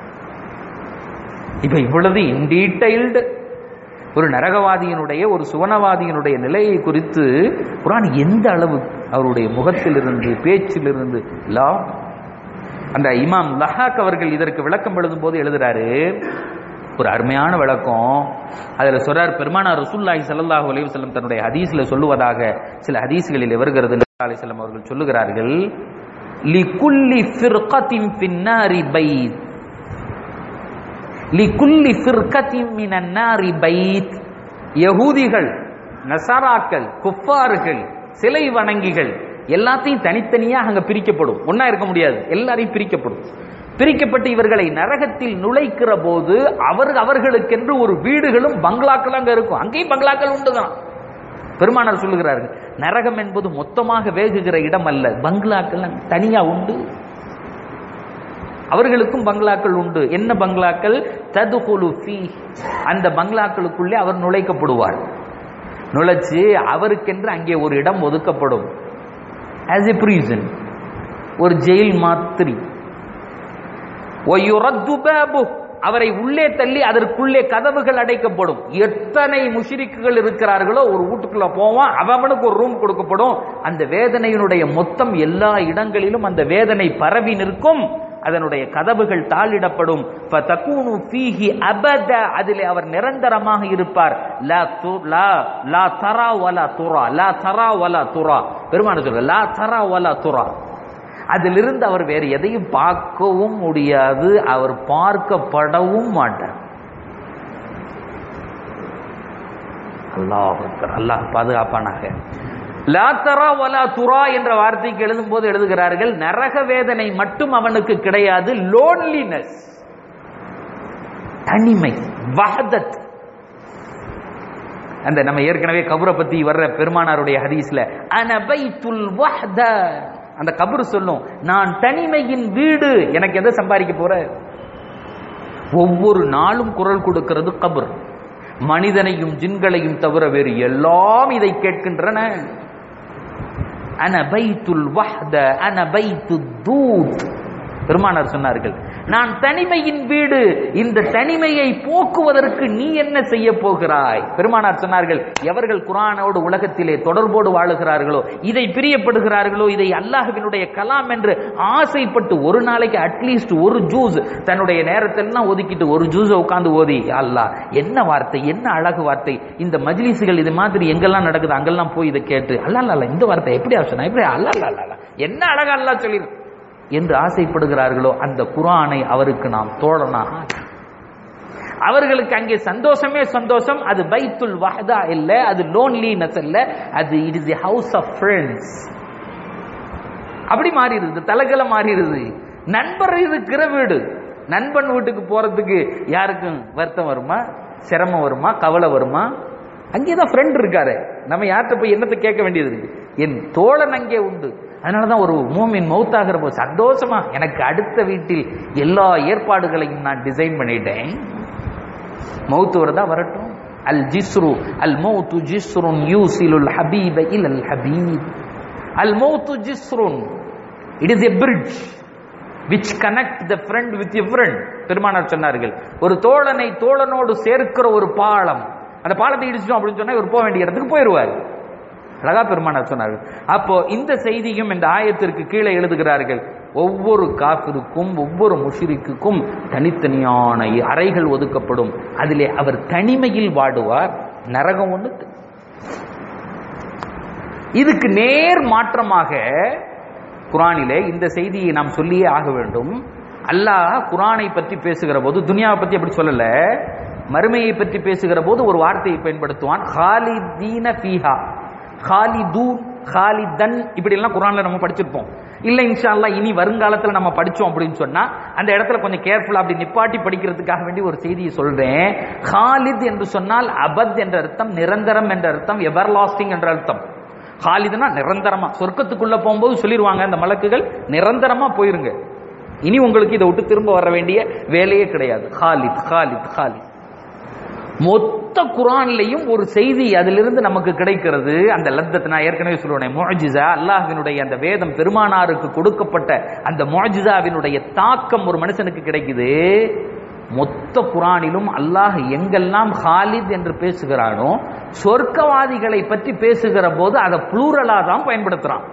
இப்ப இவ்வளவு இன் டீடைல்டு ஒரு நரகவாதியினுடைய ஒரு சுவனவாதியினுடைய நிலையை குறித்து குரான் எந்த அளவு அவருடைய முகத்திலிருந்து பேச்சிலிருந்து எல்லாம் அந்த இமாம் லஹாக் அவர்கள் இதற்கு விளக்கம் எழுதும் போது எழுதுறாரு ஒரு அருமையான விளக்கம் அதுல சொல்றார் பெருமானார் ரசூல்லாஹி ஸல்லல்லாஹு அலைஹி வஸல்லம் தன்னுடைய ஹதீஸ்ல சொல்லுவதாக சில ஹதீஸ்களில் வருகிறது நபி ஸல்லல்லாஹு அலைஹி வஸல்லம் அவர்கள் சொல்லுகிறார்கள் லிகுல்லி ஃபிர்கத்தின் ஃபின்னாரி பைத் லிகுல்லி ஃபிர்கத்தின் மினன் நாரி பைத் யகூதிகள் நசராக்கள் குஃபார்கள் சிலை வணங்கிகள் எல்லாத்தையும் தனித்தனியா அங்க பிரிக்கப்படும் ஒண்ணா இருக்க முடியாது எல்லாரையும் பிரிக்கப்படும் பிரிக்கப்பட்டு இவர்களை நரகத்தில் நுழைக்கிற போது அவர் அவர்களுக்கென்று ஒரு வீடுகளும் பங்களாக்கள் அங்க இருக்கும் அங்கேயும் பங்களாக்கள் உண்டுதான் பெருமானார் சொல்லுகிறார்கள் நரகம் என்பது மொத்தமாக வேகுகிற இடம் அல்ல பங்களாக்கள் அங்க தனியா உண்டு அவர்களுக்கும் பங்களாக்கள் உண்டு என்ன பங்களாக்கள் ததுகுலு ஃபீ அந்த பங்களாக்களுக்குள்ளே அவர் நுழைக்கப்படுவார் நுழைச்சு அவருக்கென்று அங்கே ஒரு இடம் ஒதுக்கப்படும் ஆஸ் எ ப்ரீசன் ஒரு ஜெயில் மாத்திரி ஒயுரத்து பாபு அவரை உள்ளே தள்ளி அதற்குள்ளே கதவுகள் அடைக்கப்படும் எத்தனை முஷிரிக்குகள் இருக்கிறார்களோ ஒரு வீட்டுக்குள்ள போவான் அவனுக்கு ஒரு ரூம் கொடுக்கப்படும் அந்த வேதனையினுடைய மொத்தம் எல்லா இடங்களிலும் அந்த வேதனை பரவி நிற்கும் அதனுடைய கதவுகள் தாளிடப்படும் ஃபதகூனு ஃபீஹி அபத அதிலே அவர் நிரந்தரமாக இருப்பார் லா து லா லா தரா வலா துரா லா தரா வலா துரா பெருமான சொல்ற லா தரா வலா துரா அதிலிருந்து அவர் வேறு எதையும் பார்க்கவும் முடியாது அவர் பார்க்கப்படவும் மாட்டார் அல்லாஹ் அல்லாஹ் பாதுகாப்பானாக லா தரா வலா துரா என்ற வார்த்தைக்கு எழுதும் போது எழுதுகிறார்கள் நரக வேதனை மட்டும் அவனுக்கு கிடையாது லோன்லினஸ் தனிமை வஹதத் அந்த நம்ம ஏற்கனவே கபரை பத்தி வர்ற பெருமானாருடைய ஹதீஸ்ல அனபைத்துல் வஹ்த அந்த கபர் சொல்லும் நான் தனிமையின் வீடு எனக்கு எதை சம்பாதிக்க போற ஒவ்வொரு நாளும் குரல் கொடுக்கிறது கபர் மனிதனையும் ஜின்களையும் தவிர வேறு எல்லாம் இதை கேட்கின்றன அனபைத்துல் வஹ்த அனபைத்து தூத் பெருமானார் சொன்னார்கள் நான் தனிமையின் வீடு இந்த தனிமையை போக்குவதற்கு நீ என்ன செய்ய போகிறாய் பெருமானார் சொன்னார்கள் எவர்கள் குரானோடு உலகத்திலே தொடர்போடு வாழுகிறார்களோ இதை பிரியப்படுகிறார்களோ இதை அல்லாஹ்வினுடைய கலாம் என்று ஆசைப்பட்டு ஒரு நாளைக்கு அட்லீஸ்ட் ஒரு ஜூஸ் தன்னுடைய நேரத்தெல்லாம் ஒதுக்கிட்டு ஒரு ஜூஸை உட்கார்ந்து ஓதி அல்லாஹ் என்ன வார்த்தை என்ன அழகு வார்த்தை இந்த மஜ்லிஸுகள் இது மாதிரி எங்கெல்லாம் நடக்குது அங்கெல்லாம் போய் இதை கேட்டு அல்ல அல்ல இந்த வார்த்தை எப்படி சொன்னா எப்படி அல்ல அல்ல அல்ல என்ன அழகா அல்லா சொல்லி என்று ஆசைப்படுகிறார்களோ அந்த குரானை அவருக்கு நாம் தோழனாக அவர்களுக்கு அங்கே சந்தோஷமே சந்தோஷம் அது பைத்துல் வஹதா இல்ல அது லோன்லினஸ் இல்ல அது it is house of friends அப்படி மாறிடுது தலைகளை மாறிடுது நண்பர் இருக்கிற வீடு நண்பன் வீட்டுக்கு போறதுக்கு யாருக்கும் வருத்தம் வருமா சிரமம் வருமா கவலை வருமா அங்கேதான் ஃப்ரெண்ட் இருக்காரு நம்ம யார்கிட்ட போய் என்னத்தை கேட்க வேண்டியது இருக்கு என் தோழன் அங்கே உண்டு அதனாலதான் ஒரு மூமின் மௌத்தாகிற போது சந்தோஷமா எனக்கு அடுத்த வீட்டில் எல்லா ஏற்பாடுகளையும் நான் டிசைன் பண்ணிட்டேன் மௌத்து வருதா வரட்டும் அல் ஜிஸ்ரு அல் மௌத்து ஜிஸ்ருன் யூசிலுல் ஹபீப இலல் ஹபீப் அல் மௌத்து ஜிஸ்ருன் it is a bridge which connect the friend with a friend பெருமானார் சொன்னார்கள் ஒரு தோழனை தோழனோடு சேர்க்கிற ஒரு பாலம் அந்த பாலத்தை இடிச்சிட்டோம் அப்படின்னு சொன்னா இவர் போக வேண்டிய இடத்துக்கு போயிடுவார் அழகா பெருமானார் சொன்னார்கள் அப்போ இந்த செய்தியும் இந்த ஆயத்திற்கு கீழே எழுதுகிறார்கள் ஒவ்வொரு காப்பிற்கும் ஒவ்வொரு முஷிரிக்குக்கும் தனித்தனியான அறைகள் ஒதுக்கப்படும் அதிலே அவர் தனிமையில் வாடுவார் நரகம் ஒன்று இதுக்கு நேர் மாற்றமாக குரானிலே இந்த செய்தியை நாம் சொல்லியே ஆக வேண்டும் அல்லாஹ் குரானை பற்றி பேசுகிற போது துனியாவை பற்றி அப்படி சொல்லல மறுமையை பற்றி பேசுகிற போது ஒரு வார்த்தையை பயன்படுத்துவான் ஹாலிதீன ஃபீஹா ஹாலிதூன் ஹாலிதன் இப்படி எல்லாம் குரான்ல நம்ம படிச்சிருப்போம் இல்ல இன்ஷா அல்லா இனி வருங்காலத்துல நம்ம படிச்சோம் அப்படின்னு சொன்னா அந்த இடத்துல கொஞ்சம் கேர்ஃபுல்லா அப்படி நிப்பாட்டி படிக்கிறதுக்காக வேண்டி ஒரு செய்தியை சொல்றேன் ஹாலித் என்று சொன்னால் அபத் என்ற அர்த்தம் நிரந்தரம் என்ற அர்த்தம் எவர் லாஸ்டிங் என்ற அர்த்தம் ஹாலிதுனா நிரந்தரமா சொர்க்கத்துக்குள்ள போகும்போது சொல்லிடுவாங்க அந்த மலக்குகள் நிரந்தரமா போயிருங்க இனி உங்களுக்கு இதை விட்டு திரும்ப வர வேண்டிய வேலையே கிடையாது ஹாலித் ஹாலித் ஹாலித் மொத்த குரான்லையும் ஒரு செய்தி அதிலிருந்து நமக்கு கிடைக்கிறது அந்த லத்தத்தை நான் ஏற்கனவே சொல்லுவேன் மொஜிசா அல்லாஹினுடைய அந்த வேதம் பெருமானாருக்கு கொடுக்கப்பட்ட அந்த மொஜிசாவினுடைய தாக்கம் ஒரு மனுஷனுக்கு கிடைக்குது மொத்த குரானிலும் அல்லாஹ் எங்கெல்லாம் ஹாலித் என்று பேசுகிறானோ சொர்க்கவாதிகளை பற்றி பேசுகிற போது அதை புளூரலா தான் பயன்படுத்துறான்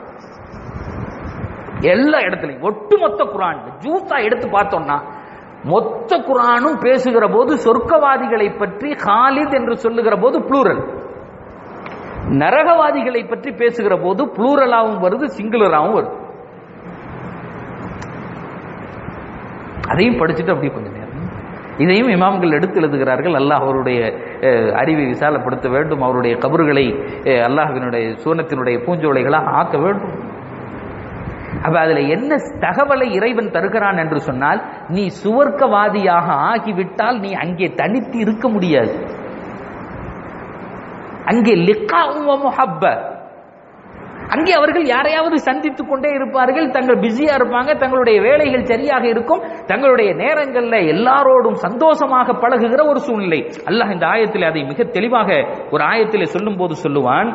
எல்லா இடத்துலையும் ஒட்டுமொத்த குரான் ஜூஸா எடுத்து பார்த்தோம்னா மொத்த குரானும் பேசுகிற போது சொர்க்கவாதிகளை பற்றி ஹாலித் என்று சொல்லுகிற போது புளூரல் நரகவாதிகளை பற்றி பேசுகிற போது புளூரலாவும் வருது சிங்குலராகவும் வருது அதையும் படிச்சுட்டு அப்படியே கொஞ்சம் நேரம் இதையும் இமாம்கள் எடுத்து எழுதுகிறார்கள் அல்லாஹ் அவருடைய அறிவை விசாலப்படுத்த வேண்டும் அவருடைய கபறுகளை அல்லாஹினுடைய சூனத்தினுடைய பூஞ்சோலைகளாக ஆக்க வேண்டும் அப்ப அதுல என்ன தகவலை இறைவன் தருகிறான் என்று சொன்னால் நீ சுவர்க்கவாதியாக ஆகிவிட்டால் நீ அங்கே தனித்து இருக்க முடியாது அங்கே லிக்காவும் முஹப்ப அங்கே அவர்கள் யாரையாவது சந்தித்துக் கொண்டே இருப்பார்கள் தங்கள் பிஸியா இருப்பாங்க தங்களுடைய வேலைகள் சரியாக இருக்கும் தங்களுடைய நேரங்கள்ல எல்லாரோடும் சந்தோஷமாக பழகுகிற ஒரு சூழ்நிலை அல்லாஹ் இந்த ஆயத்தில் அதை மிக தெளிவாக ஒரு ஆயத்திலே சொல்லும் போது சொல்லுவான்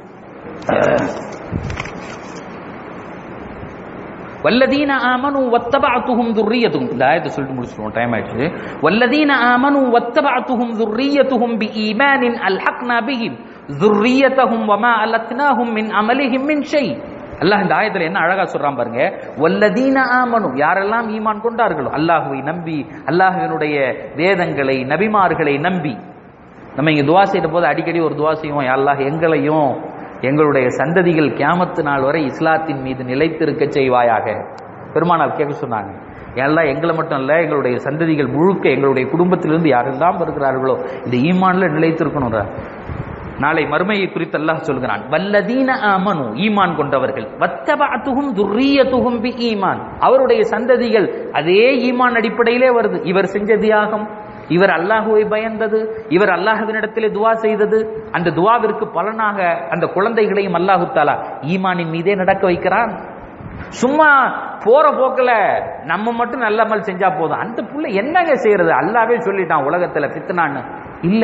வல்லதீன ஆமனு வத்தபஅத்துஹும் ذُرِّيَّتُهُم இந்த ஆயத்தை சொல்லிட்டு முடிச்சிருவோம் டைம் ஆயிடுச்சு வல்லதீன ஆமனு வத்தபஅத்துஹும் ذُرِّيَّتُهُم بِإِيمَانٍ أَلْحَقْنَا بِهِمْ ذُرِّيَّتَهُم وَمَا أَلَتْنَاهُم مِّنْ عَمَلِهِم مِّن شَيْءٍ அல்லாஹ் இந்த ஆயத்துல என்ன அழகா சொல்றான் பாருங்க வல்லதீன ஆமனு யாரெல்லாம் ஈமான் கொண்டார்களோ அல்லாஹுவை நம்பி அல்லாஹுவினுடைய வேதங்களை நபிமார்களை நம்பி நம்ம இங்க துவா செய்த போது அடிக்கடி ஒரு துவா செய்வோம் "யா அல்லாஹ் எங்களையும் எங்களுடைய சந்ததிகள் கியாமத்து நாள் வரை இஸ்லாத்தின் மீது நிலைத்திருக்க செய்வாயாக பெருமானார் கேட்க சொன்னாங்க எல்லாம் எங்களை மட்டும் இல்ல எங்களுடைய சந்ததிகள் முழுக்க எங்களுடைய குடும்பத்திலிருந்து யாரெல்லாம் வருகிறார்களோ இந்த ஈமான்ல நிலைத்திருக்கணும் நாளை மறுமையை குறித்து அல்லாஹ் சொல்கிறான் வல்லதீன ஆமனு ஈமான் கொண்டவர்கள் வத்தபஅத்துஹும் துர்ரியத்துஹும் பி ஈமான் அவருடைய சந்ததிகள் அதே ஈமான் அடிப்படையிலே வருது இவர் செஞ்ச தியாகம் இவர் அல்லாஹுவை பயந்தது இவர் அல்லாஹுவினிடத்திலே துவா செய்தது அந்த துவாவிற்கு பலனாக அந்த குழந்தைகளையும் அல்லாஹு தாலா ஈமானின் மீதே நடக்க வைக்கிறான் சும்மா போற போக்குல நம்ம மட்டும் நல்ல அமல் செஞ்சா போதும் அந்த புள்ள என்னங்க செய்யறது அல்லாவே சொல்லிட்டான் உலகத்துல பித்தனான்னு இல்ல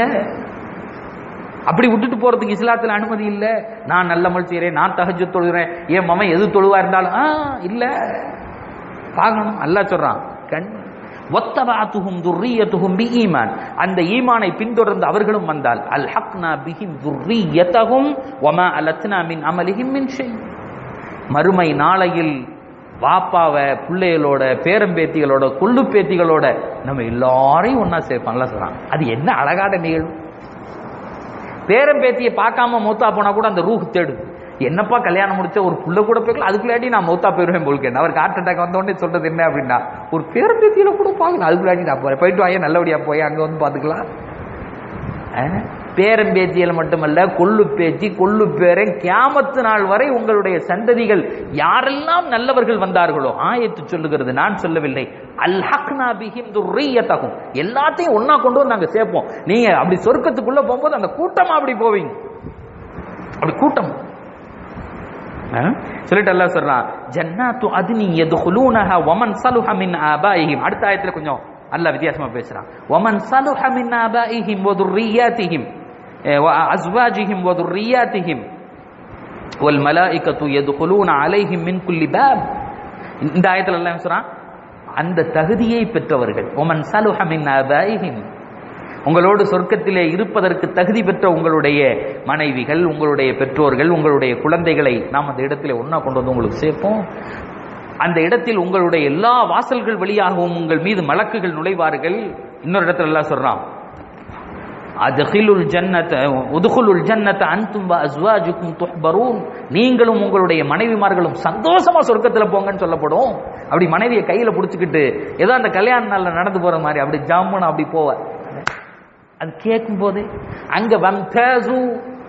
அப்படி விட்டுட்டு போறதுக்கு இஸ்லாத்துல அனுமதி இல்ல நான் நல்ல அமல் செய்யறேன் நான் தஹஜ்ஜு தொழுகிறேன் என் மமன் எது தொழுவா இருந்தாலும் ஆ இல்ல பார்க்கணும் அல்லாஹ் சொல்றான் கண் ஒத்தபாத்துஹும் துர்ரியத்துஹும் பி ஈமான் அந்த ஈமானை பின்தொடர்ந்து அவர்களும் வந்தால் அல் ஹக்னா பிஹிம் துர்ரியத்தஹும் வமா அலத்னா மின் அமலிஹிம் மின் ஷை மறுமை நாளையில் வாப்பாவை பிள்ளைகளோட பேரம்பேத்திகளோட கொள்ளு பேத்திகளோட நம்ம எல்லாரையும் ஒன்னா சேர்ப்பான்ல சொல்றான் அது என்ன அழகான நிகழ்வு பேரம்பேத்தியை பார்க்காம மூத்தா போனா கூட அந்த ரூஹ் தேடுது என்னப்பா கல்யாணம் முடிச்ச ஒரு புள்ள கூட போய்க்கலாம் அதுக்குள்ளாடி நான் மௌத்தா போயிருவேன் போல்கேன் அவருக்கு ஹார்ட் அட்டாக் வந்த உடனே சொல்றது என்ன அப்படின்னா ஒரு பேரம்பேத்தியில கூட பார்க்கலாம் அதுக்குள்ளாடி நான் போறேன் போயிட்டு வாங்க நல்லபடியா போய் அங்க வந்து பாத்துக்கலாம் அஹ், பேரம்பேத்தியல் மட்டுமல்ல கொள்ளு பேச்சு கொள்ளு பேரன் கியாமத்து நாள் வரை உங்களுடைய சந்ததிகள் யாரெல்லாம் நல்லவர்கள் வந்தார்களோ ஆயத்து சொல்லுகிறது நான் சொல்லவில்லை அல்ஹக்னா பிஹிம் துர்ரியத்தகும் எல்லாத்தையும் ஒண்ணா கொண்டு வந்து நாங்க சேர்ப்போம் நீங்க அப்படி சொர்க்கத்துக்குள்ள போகும்போது அந்த கூட்டமா அப்படி போவீங்க அப்படி கூட்டம் அஹ், சொல்லிட்டு அல்லாஹ் சொல்றான் ஜன்னாத்து அதுனி யதுகுலூனஹா வமன் சலுஹ மின் ஆபாயிஹிம் அடுத்த ஆயத்துல கொஞ்சம் அல்லாஹ் வித்தியாசமா பேசுறான் வமன் சலுஹ மின் ஆபாயிஹிம் வ துர்ரியாத்திஹிம் அஹ், வ அஸ்வாஜிஹிம் வ துர்ரியாத்திஹிம் வல் மலாயிகத்து யதுகுலூன அலைஹிம் மின் குல்லி பாப் இந்த ஆயத்துல எல்லாம் சொல்றான் அந்த தகுதியை பெற்றவர்கள் ஒமன் சலுஹ மின் ஆபாயிஹிம் உங்களோடு சொர்க்கத்திலே இருப்பதற்கு தகுதி பெற்ற உங்களுடைய மனைவிகள் உங்களுடைய பெற்றோர்கள் உங்களுடைய குழந்தைகளை நாம் அந்த இடத்திலே ஒண்ணா கொண்டு வந்து உங்களுக்கு சேர்ப்போம் அந்த இடத்தில் உங்களுடைய எல்லா வாசல்கள் வழியாகவும் உங்கள் மீது மலக்குகள் நுழைவார்கள் இன்னொரு இடத்துல எல்லாம் சொல்றான் அதுகிலுல் ஜன்னத உதுகுலுல் ஜன்னத அன்தும் வ அஸ்வாஜுக்கும் துஹ்பரூன் நீங்களும் உங்களுடைய மனைவிமார்களும் சந்தோஷமா சொர்க்கத்துல போங்கன்னு சொல்லப்படும் அப்படி மனைவியை கையில புடிச்சுக்கிட்டு ஏதோ அந்த கல்யாண நாள்ல நடந்து போற மாதிரி அப்படி ஜாமுன்னு அப்படி போவார் அது கேட்கும் போதே அங்க வம்தாசு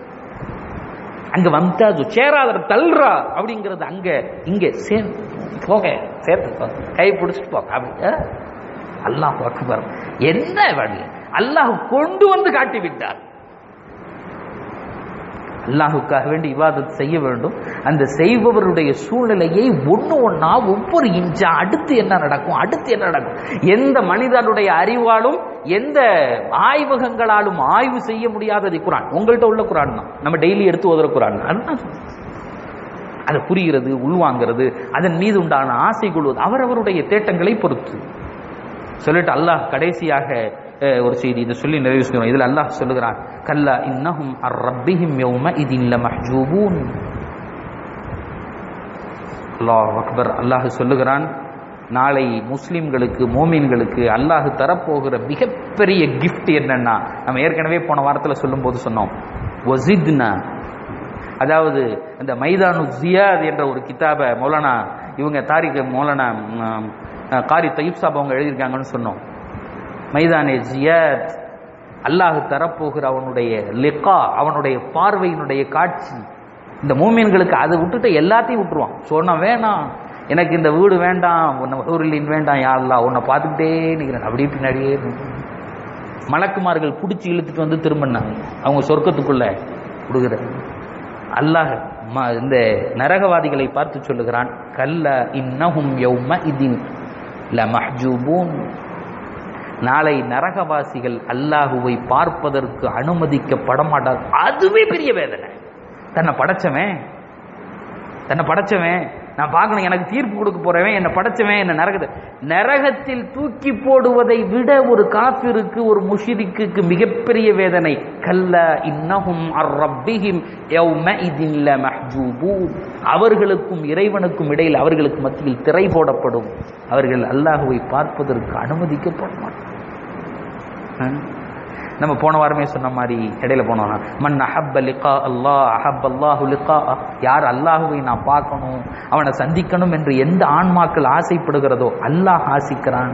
அங்க வம்தாசு சேராதர் தல்றா அப்படிங்கிறது அங்க இங்க சேர் போக சேர்த்து போ. கை பிடிச்சிட்டு போக அப்படி அஹ்? அல்லாஹ் அக்பர் என்ன வழி அல்லாஹ் கொண்டு வந்து காட்டி விட்டார் அல்லாஹுக்காக வேண்டி இவாதத் செய்ய வேண்டும் அந்த செய்பவருடைய சூழ்நிலையை ஒண்ணு ஒண்ணா ஒவ்வொரு இன்ச்சா அடுத்து என்ன நடக்கும் அடுத்து என்ன நடக்கும் எந்த மனிதனுடைய அறிவாலும் எந்த ஆய்வகங்களாலும் ஆய்வு செய்ய முடியாதது குரான் உங்கள்கிட்ட உள்ள குரான் தான் நம்ம டெய்லி எடுத்து ஓதுற குரான் அதுதான் சொல்றேன். அதை புரிகிறது உள்வாங்கிறது அதன் மீது உண்டான ஆசை கொள்வது அவரவருடைய தேட்டங்களை பொறுத்து சொல்லிட்டு அல்லாஹ் கடைசியாக அஹ், ஒரு செய்தி இதை சொல்லி நிறைவு செய்யணும் இதுல அல்லாஹ் சொல்லுகிறான் கல்லா இன்னஹும் அர் ரப்பிஹிம் யௌம இதின் லமஹ்ஜூபூன் அல்லாஹ் அக்பர் அல்லாஹ் சொல்லுகிறான் நாளை முஸ்லிம்களுக்கு மோமீன்களுக்கு அல்லாஹ் தரப்போகிற மிகப்பெரிய கிஃப்ட் என்னன்னா நம்ம ஏற்கனவே போன வாரத்துல சொல்லும்போது சொன்னோம் வசித்னா அதாவது இந்த மைதானு ஜியாத் என்ற ஒரு கிதாபை மௌலானா இவங்க தாரிக் மௌலானா ம், அஹ், காரி தயிப் சாப் அவங்க எழுதியிருக்காங்கன்னு சொன்னோம் மைதானே ஜியாத் அல்லாஹ் தரப்போகிற அவனுடைய லிகா அவனுடைய பார்வையினுடைய காட்சி இந்த மூமியன்களுக்கு அதை விட்டுட்டு எல்லாத்தையும் விட்டுருவான் சொன்னா வேணாம் எனக்கு இந்த வீடு வேண்டாம் உன்னை ஊரிலின் வேண்டாம் யா அல்லாஹ் உன்னை பார்த்துக்கிட்டே நிற்கிறேன் அப்படியே பின்னாடியே நிக்கிறேன். மலக்குமார்கள் பிடிச்சி இழுத்துட்டு வந்து திரும்பினாங்க அவங்க சொர்க்கத்துக்குள்ள கொடுக்குற அல்லாஹ் ம- இந்த நரகவாதிகளை பார்த்து சொல்லுகிறான் கல்ல இன்னஹும் யௌம இதின் லமஹ்ஜூபூன் நாளை நரகவாசிகள் அல்லாஹுவை பார்ப்பதற்கு அனுமதிக்கப்பட மாட்டார் அதுவே பெரிய வேதனை தன்னை படைச்சவன் தன்னை படைச்சவன் நான் பார்க்கணும் எனக்கு தீர்ப்பு கொடுக்க போறவன் என்னை படைச்சவன் என்ன நரகத்தை நரகத்தில் தூக்கி போடுவதை விட ஒரு காபிருக்கு ஒரு முஷிரிக்கு மிகப்பெரிய வேதனை கல்ல இன்னஹும் அர் ரப்பிஹிம் யௌமஇதின் லமஹ்ஜூபூன் அவர்களுக்கும் இறைவனுக்கும் இடையில் அவர்களுக்கு மத்தியில் திரை போடப்படும் அவர்கள் அல்லாஹுவை பார்ப்பதற்கு அனுமதிக்கப்பட மாட்டார் நம்ம போன வாரமே சொன்ன மாதிரி இடையில போனோம்னா மன் அஹப்ப லிகா அல்லாஹ் அஹப் அல்லாஹு லிகா யார் அல்லாஹுவை நான் பார்க்கணும் அவனை சந்திக்கணும் என்று எந்த ஆன்மாக்கள் ஆசைப்படுகிறதோ அல்லாஹ் ஆசிக்கிறான்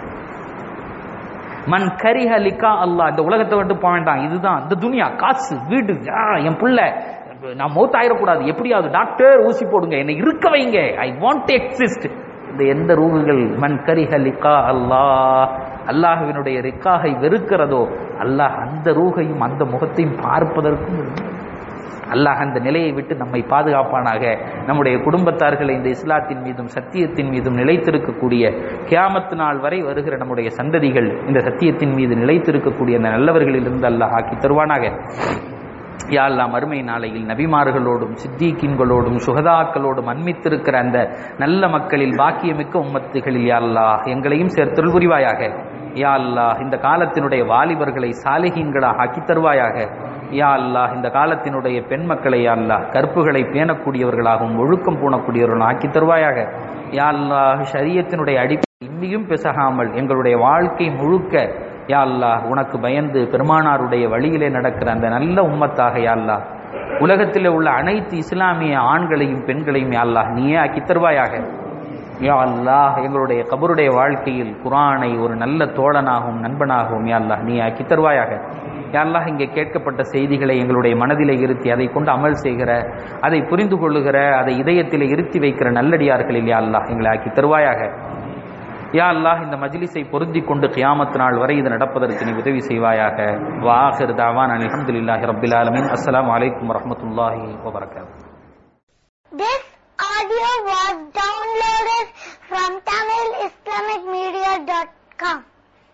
மன் கரிஹ லிகா அல்லாஹ் இந்த உலகத்தை விட்டு போக வேண்டாம் இதுதான் இந்த துனியா காசு வீடு ஆ, என் புள்ள நான் மௌத்தாயிடக்கூடாது எப்படியாவது டாக்டர் ஊசி போடுங்க என்னை இருக்க வைங்க ஐ வாண்ட் எக்ஸிஸ்ட் இந்த எந்த ரூகுகள் மன் கரிஹ லிகா அல்லாஹ் அல்லாஹுவினுடைய ரிக்காகை வெறுக்கிறதோ அல்லாஹ் அந்த ரூகையும் அந்த முகத்தையும் பார்ப்பதற்கும் விரும்புகிறான். அல்லாஹ் அந்த நிலையை விட்டு நம்மை பாதுகாப்பானாக நம்முடைய குடும்பத்தார்களை இந்த இஸ்லாத்தின் மீதும் சத்தியத்தின் மீதும் நிலைத்திருக்கக்கூடிய கியாமத்து நாள் வரை வருகிற நம்முடைய சந்ததிகள் இந்த சத்தியத்தின் மீது நிலைத்திருக்கக்கூடிய அந்த நல்லவர்களிலிருந்து அல்லாஹ் ஆக்கி தருவானாக யா அல்லாஹ் மறுமை நாளையில் நபிமார்களோடும் சித்திகீன்களோடும் சுகதாக்களோடும் அன்மித்திருக்கிற அந்த நல்ல மக்களில் பாக்கியமிக்க உம்மத்துகளில் யா அல்லாஹ் எங்களையும் சேர்த்தருள் புரிவாயாக யா அல்லாஹ் இந்த காலத்தினுடைய வாலிபர்களை சாலிகீன்களாக ஆக்கி தருவாயாக யா அல்லாஹ் இந்த காலத்தினுடைய பெண் மக்களை யா அல்லாஹ் கற்புகளை பேணக்கூடியவர்களாகவும் ஒழுக்கம் பூணக்கூடியவர்களாகவும் ஆக்கி தருவாயாக யா அல்லாஹ் ஷரியத்தினுடைய அடிப்படை இம்மியும் பிசகாமல் எங்களுடைய வாழ்க்கை முழுக்க யா அல்லாஹ் உனக்கு பயந்து பெருமானாருடைய வழியிலே நடக்கிற அந்த நல்ல உம்மத்தாக யா அல்லாஹ் உலகத்தில் உள்ள அனைத்து இஸ்லாமிய ஆண்களையும் பெண்களையும் யா அல்லாஹ் நீயே ஆக்கி தருவாயாக யா அல்லாஹ் எங்களுடைய கபருடைய வாழ்க்கையில் குரானை ஒரு நல்ல தோழனாகவும் நண்பனாகவும் யா அல்லாஹ் நீ ஆக்கி தருவாயாக யா அல்லாஹ் இங்கே கேட்கப்பட்ட செய்திகளை எங்களுடைய மனதிலே இருத்தி அதை கொண்டு அமல் செய்கிற அதை புரிந்து கொள்ளுகிற அதை இதயத்திலே இருத்தி வைக்கிற நல்லடியார்களில் யா அல்லாஹ் எங்களை ஆக்கி தருவாயாக யா அல்லாஹ் இந்த மஜ்லிஸை பொருந்தி கொண்டு கியாமத் நாள் வரை இது நடப்பதற்கு நீ உதவி செய்வாயாக வாஹிர் தாவான் அல்ஹம்துலில்லாஹி ரப்பில் ஆலமீன் அஸ்ஸலாமு அலைக்கும் வரஹ்மத்துல்லாஹி வபரகாத்துஹு This audio was downloaded from TamilIslamicMedia.com.